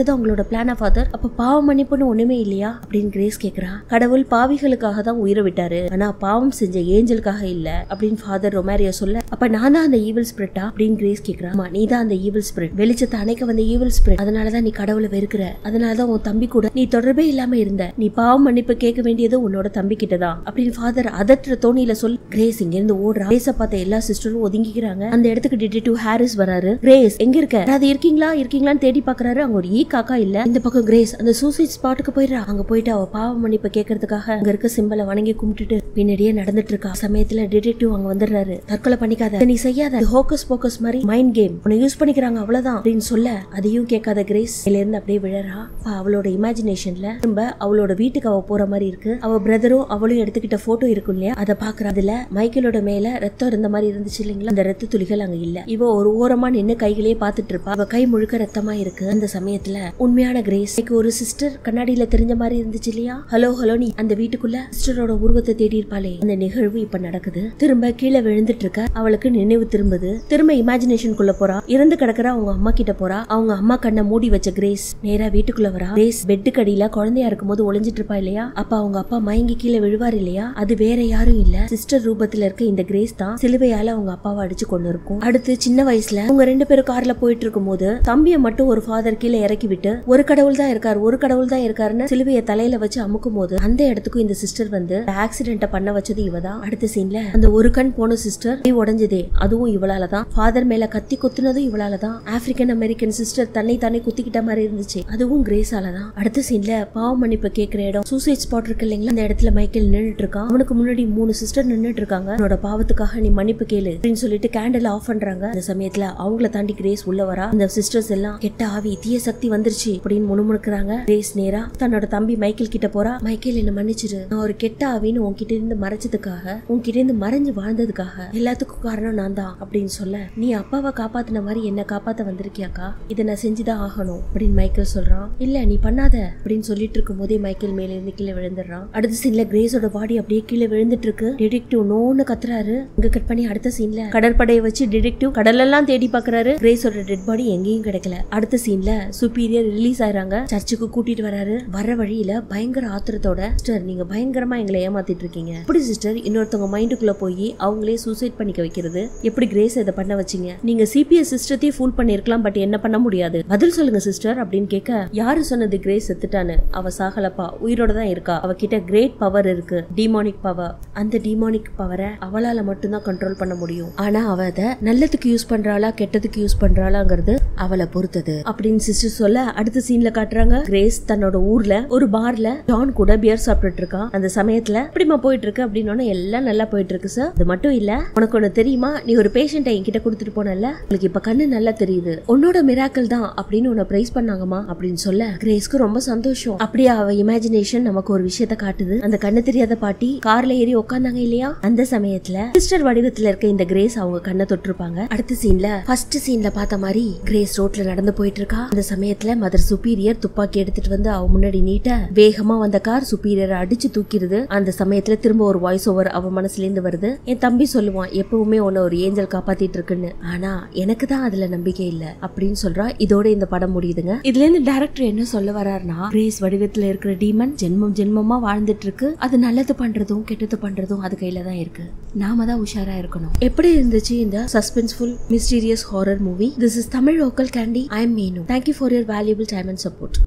இதுதான் உங்களோட பிளானா ஃபாதர் அப்ப பாவ மன்னிப்புன்னு ஒண்ணுமே இல்லையா அப்படின்னு கிரேஸ் கேக்குறா கடவுள் பாவிகளுக்காக தான் உயிரை விட்டாரு ஆனா பாவம் செஞ்ச ஏஞ்சலுக்காக இல்ல அப்படின்னு ஃபாதர் ரொமாரியோ சொல்ல அப்ப நான் தான் அந்த ஈவில் ஸ்பிரிட்டா அப்படின்னு கிரேஸ் கேக்குறா ஆமா நீ தான் அந்த ஈவில் ஸ்பிரிட் வெளிச்சத்தை அணைக்க வந்த ஈவில் ஸ்பிரிட் அதனாலதான் நீ கடவுளை வெறுக்கிற அதனாலதான் உன் தம்பி கூட நீ தொடர்பே இல்லாம இருந்த நீ பாவம் மன்னிப்பு கேட்க வேண்டியது உன்னோட தம்பி கிட்ட தான் அப்படின்னு ஃபாதர் அதற்ற தோணியில சொல் கிரேஸ் இங்க இருந்து ஓடுறா கிரேஸ பார்த்த எல்லா சிஸ்டரும் ஒதுங்கிக்கிறாங்க அந்த இடத்துக்கு டிடெக்டிவ் ஹாரிஸ் வராரு கிரேஸ் எங்க இருக்க அது இருக்கீங்களா இருக்கீங்களான்னு தேடி பாக்குறாரு அங்க ஒரு ஈ காக்கா இல்ல இந்த பக்கம் கிரேஸ் அந்த சூசைட் ஸ்பாட்டுக்கு போயிடுறா அங்க போயிட்டு அவ பாவ மன்னிப்பு கேட்கறதுக்காக அங்க இருக்க சிம்பலை வணங்கி கும்பிட்டுட்டு பின்னாடியே நடந்துட்டு இருக்கா சமயத்துல டிடெக்டிவ் அங்க வந்துடுறாரு தற்கொலை பண்ணிக்காத நீ செய்யாத ஹோக்கஸ் போக்கஸ் மாதிரி மைண்ட் கேம் உன்னை யூஸ் பண்ணிக்கிறாங்க அவ்வளவுதான் அப்படின்னு சொல்ல அதையும் கேட்காத கிரேஸ் இதுல இருந்து அப்படியே விழறா அப்ப அவளோட இமேஜினேஷன்ல திரும்ப அவளோட வீட்டுக்கு அவ போற மாதிரி இருக்கு அவ பிரதரும் அவளும் எடுத்துக்கிட்ட போட்டோ இருக்கும் இல்லையா அதை பாக்குற அதுல மைக்கேலோட மேல ரத்தம் இருந்த மாதிரி இருந்துச்சு இல்லைங்களா அந்த ரத்த துளிகள் அங்க இல்ல இவ ஒரு ஓரமா நின்னு கைகளே பாத்துட்டு இருப்பா அவ கை முழுக்க ரத்தமா இருக்கு அந்த சமயத்துல உண்மையான கிரேஸ் இன்னைக்கு ஒரு சிஸ்டர் கண்ணாடியில தெரிஞ்ச மாதிரி இருந்துச்சு இல்லையா ஹலோ ஹலோ நீ அந்த வீட்டுக்குள்ள சிஸ்டரோட உருவத்தை தேடி இருப்பாளே அந்த நிகழ்வு இப்ப நடக்குது திரும்ப கீழே விழுந்துட்டு இருக்க அவளுக்கு நினைவு திரும்புது திரும்ப இமேஜினேஷனுக்குள்ள போறா இறந்து கிடக்குற அவங்க அம்மா கிட்ட போறா அவங்க அம்மா கண்ணை மூடி வச்ச கிரேஸ் நேரா வீட்டுக்குள்ள வரா கிரேஸ் பெட்டுக்கு அடியில குழந்தையா இருக்கும்போது ஒளிஞ்சிட்டு இருப்பா இல்லையா அப்ப அவங்க அப்பா மயங்கி கீழே விழுவார் இல்லையா அது வேற யாரும் இல்ல சிஸ்டர் ரூபத்துல இருக்க இந்த கிரேஸ் தான் சிலுவையால அவங்க அப்பாவை அடிச்சு கொண்டு இருக்கும் அடுத்து சின்ன வயசுல அவங்க ரெண்டு பேரும் கார்ல போயிட்டு இருக்கும்போது தம்பியை மட்டும் ஒரு ஃபாதர் கீழே இறக்கி விட்டு ஒரு கடவுள் தான் இருக்காரு ஒரு கடவுள் தான் இருக்காருன்னு சிலுவையை தலையில வச்சு அமுக்கும் போது அந்த இடத்துக்கும் இந்த சிஸ்டர் வந்து ஆக்சிடென்ட்ட பண்ண வச்சது இவதான் அடுத்த சீன்ல அந்த ஒரு கண் போன சிஸ்டர் கை உடைஞ்சதே அதுவும் இவளால தான் ஃபாதர் மேல கத்தி குத்துனதும் இவளால தான் ஆப்பிரிக்கன் அமெரிக்கன் சிஸ்டர் தன்னை தானே குத்திக்கிட்ட மாதிரி இருந்துச்சு அதுவும் கிரேஸால தான் அடுத்த சீன்ல பாவ மன்னிப்பு கேட்கிற இடம் சூசைட் ஸ்பாட் இருக்கு இல்லைங்களா அந்த இடத்துல மைக்கேல் நின்னுட்டு இருக்கான் அவனுக்கு முன்னாடி மூணு சிஸ்டர் நின்னுட்டு இருக்காங்க உன்னோட பாவத்துக்காக நீ மன்னிப்பு கேளு அப்படின்னு சொல்லிட்டு கேண்டில் ஆஃப் பண்றாங்க அந்த சமயத்துல அவங்கள தாண்டி கிரேஸ் உள்ள வரா அந்த சிஸ்டர்ஸ் எல்லாம் கெட்ட ஆவி தீய சக்தி வந்துருச்சு அப்படின்னு முணுமுணுக்குறாங்க கிரேஸ் நேரா தன்னோட தம்பி மைக்கேல் கிட்ட போறா மைக்கேல் என்ன மன்னிச்சிரு நான் ஒரு கெட்ட ஆவின்னு உன்கிட்ட இருந்து மறைச்சதுக்காக உன்கிட்ட இருந்து மறைஞ்சு வாழ்ந்ததுக்காக எல்லாத்துக்கும் காரணம் நான் தான் அப்படின்னு சொல்ல நீ அப்பாவை காப்பாத்தின மாதிரி என்ன காப்பாத்த வந்திருக்கியாக்கா இதை நான் செஞ்சுதான் ஆகணும் அப்படின்னு மைக்கேல் சொல்றான் இல்ல நீ பண்ணாத அப்படின்னு சொல்லிட்டு இருக்கும் போதே மைக்கேல் மேல இருந்து கீழே விழுந்துடுறான் அடுத்த சீன்ல கிரேஸோட பாடி அப்படியே கீழே விழுந்துட்டு இருக்கு டிடெக்டிவ் நோன்னு கத்துறாரு இங்க கட் பண்ணி அடுத்த சீன்ல கடற்படையை வச்சு டிடெக்டிவ் கடலெல்லாம் தேடி பாக்குறாரு கிரேஸோட டெட் பாடி எங்கேயும் கிடைக்கல அடுத்த சீன்ல சுப்பீரியர் ரிலீஸ் ஆயிறாங்க சர்ச்சுக்கு கூட்டிட்டு வராரு வர வழியில பயங்கர ஆத்திரத்தோட சிஸ்டர் நீங்க பயங்கரமா எங்களை ஏமாத்திட்டு இருக்கீங்க எப்படி சிஸ்டர் இன்னொருத்தவங்க மைண்டுக்குள்ள போய் அவங்களே சூசைட் பண்ணிக்க வைக்கிறது எப்படி கிரேஸ் இதை பண்ண வச்சீங்க நீங்க சிபிஎஸ் சிஸ்டத்தையும் ஃபுல் பண்ணிருக்கலாம் பட் என்ன பண்ண முடியாது பதில் சொல்லுங்க சிஸ்டர் அப்படின்னு கேட்க யாரு சொன்னது கிரேஸ் செத்துட்டான்னு அவ சாகலப்பா உயிரோட தான் இருக்கா அவ கிட்ட கிரேட் பவர் இருக்கு டிமானிக் பவர் அந்த டிமானிக் பவரை அவளால மட்டும்தான் கண்ட்ரோல் பண்ண முடியும் ஆனா அவ அதை நல்லதுக்கு யூஸ் பண்றாளா கெட்டதுக்கு யூஸ் பண்றாளாங்கிறது அவளை பொறுத்தது அப்படின்னு சிஸ்டர் சொல்ல அடுத்த சீன்ல காட்டுறாங்க கிரேஸ் தன்னோட ஊர்ல ஒரு பார்ல ஜான் கூட பியர் சாப்பிட்டுட்டு இருக்கான் அந்த சமயத்துல இப்படிமா போயிட்டு இருக்கு அப்படின்னு எல்லாம் நல்லா போயிட்டு இருக்கு சார் அது மட்டும் இல்ல உனக்கு ஒண்ணு தெரியுமா நீ ஒரு பேஷண்ட்டை என்கிட்ட கொடுத்துட்டு போனல உங்களுக்கு இப்ப கண்ணு நல்லா தெரியுது உன்னோட மிராக்கள் தான் அப்படின்னு உன்னை பிரைஸ் பண்ணாங்கம்மா அப்படின்னு சொல்ல கிரேஸ்க்கு ரொம்ப சந்தோஷம் அப்படியே அவ இமேஜினேஷன் நமக்கு ஒரு விஷயத்த காட்டுது அந்த கண்ணு தெரியாத பாட்டி கார்ல ஏறி உட்காந்தாங்க இல்லையா அந்த சமயத்துல சிஸ்டர் வடிவத்துல இருக்க இந்த கிரேஸ் அவங்க கண்ணை தொட்டிருப்பாங்க அடுத்த சீன்ல ஃபர்ஸ்ட் சீன்ல பார்த்த மாதிரி கிரேஸ் ரோட்ல நடந்து போயிட்டு இருக்கா அந்த சமயத்துல மதர் சுப்பீரியர் துப்பாக்கி எடுத்துட்டு வந்து அவ முன்னாடி நீட்ட வேகமா வந்த கார் சுப்பீரியர் அடிச்சு தூக்கிடுது அந்த சமயத்துல திரும்ப ஒரு வாய்ஸ் ஓவர் அவ மனசுல இருந்து வருது என் தம்பி சொல்லுவான் எப்பவுமே உன்னை ஒரு ஏஞ்சல் காப்பாத்திட்டு இருக்குன்னு ஆனா எனக்கு தான் அதுல நம்பிக்கை இல்ல அப்படின்னு சொல்றா இதோட இந்த படம் முடியுதுங்க இதுல இருந்து டேரக்டர் என்ன சொல்ல வர்றாருன்னா கிரேஸ் வடிவத்துல இருக்கிற டீமன் ஜென்மம் ஜென்மமா வாழ்ந்துட்டு இருக்கு அது நல்லது பண்றதும் கெட்டது பண்றதும் அது கையில தான் இருக்கு நாம தான் உஷாரா இருக்கணும் எப்படி இருந்துச்சு இந்த suspenseful mysterious horror movie this is Tamil local candy I am Meenu thank you for your valuable time and support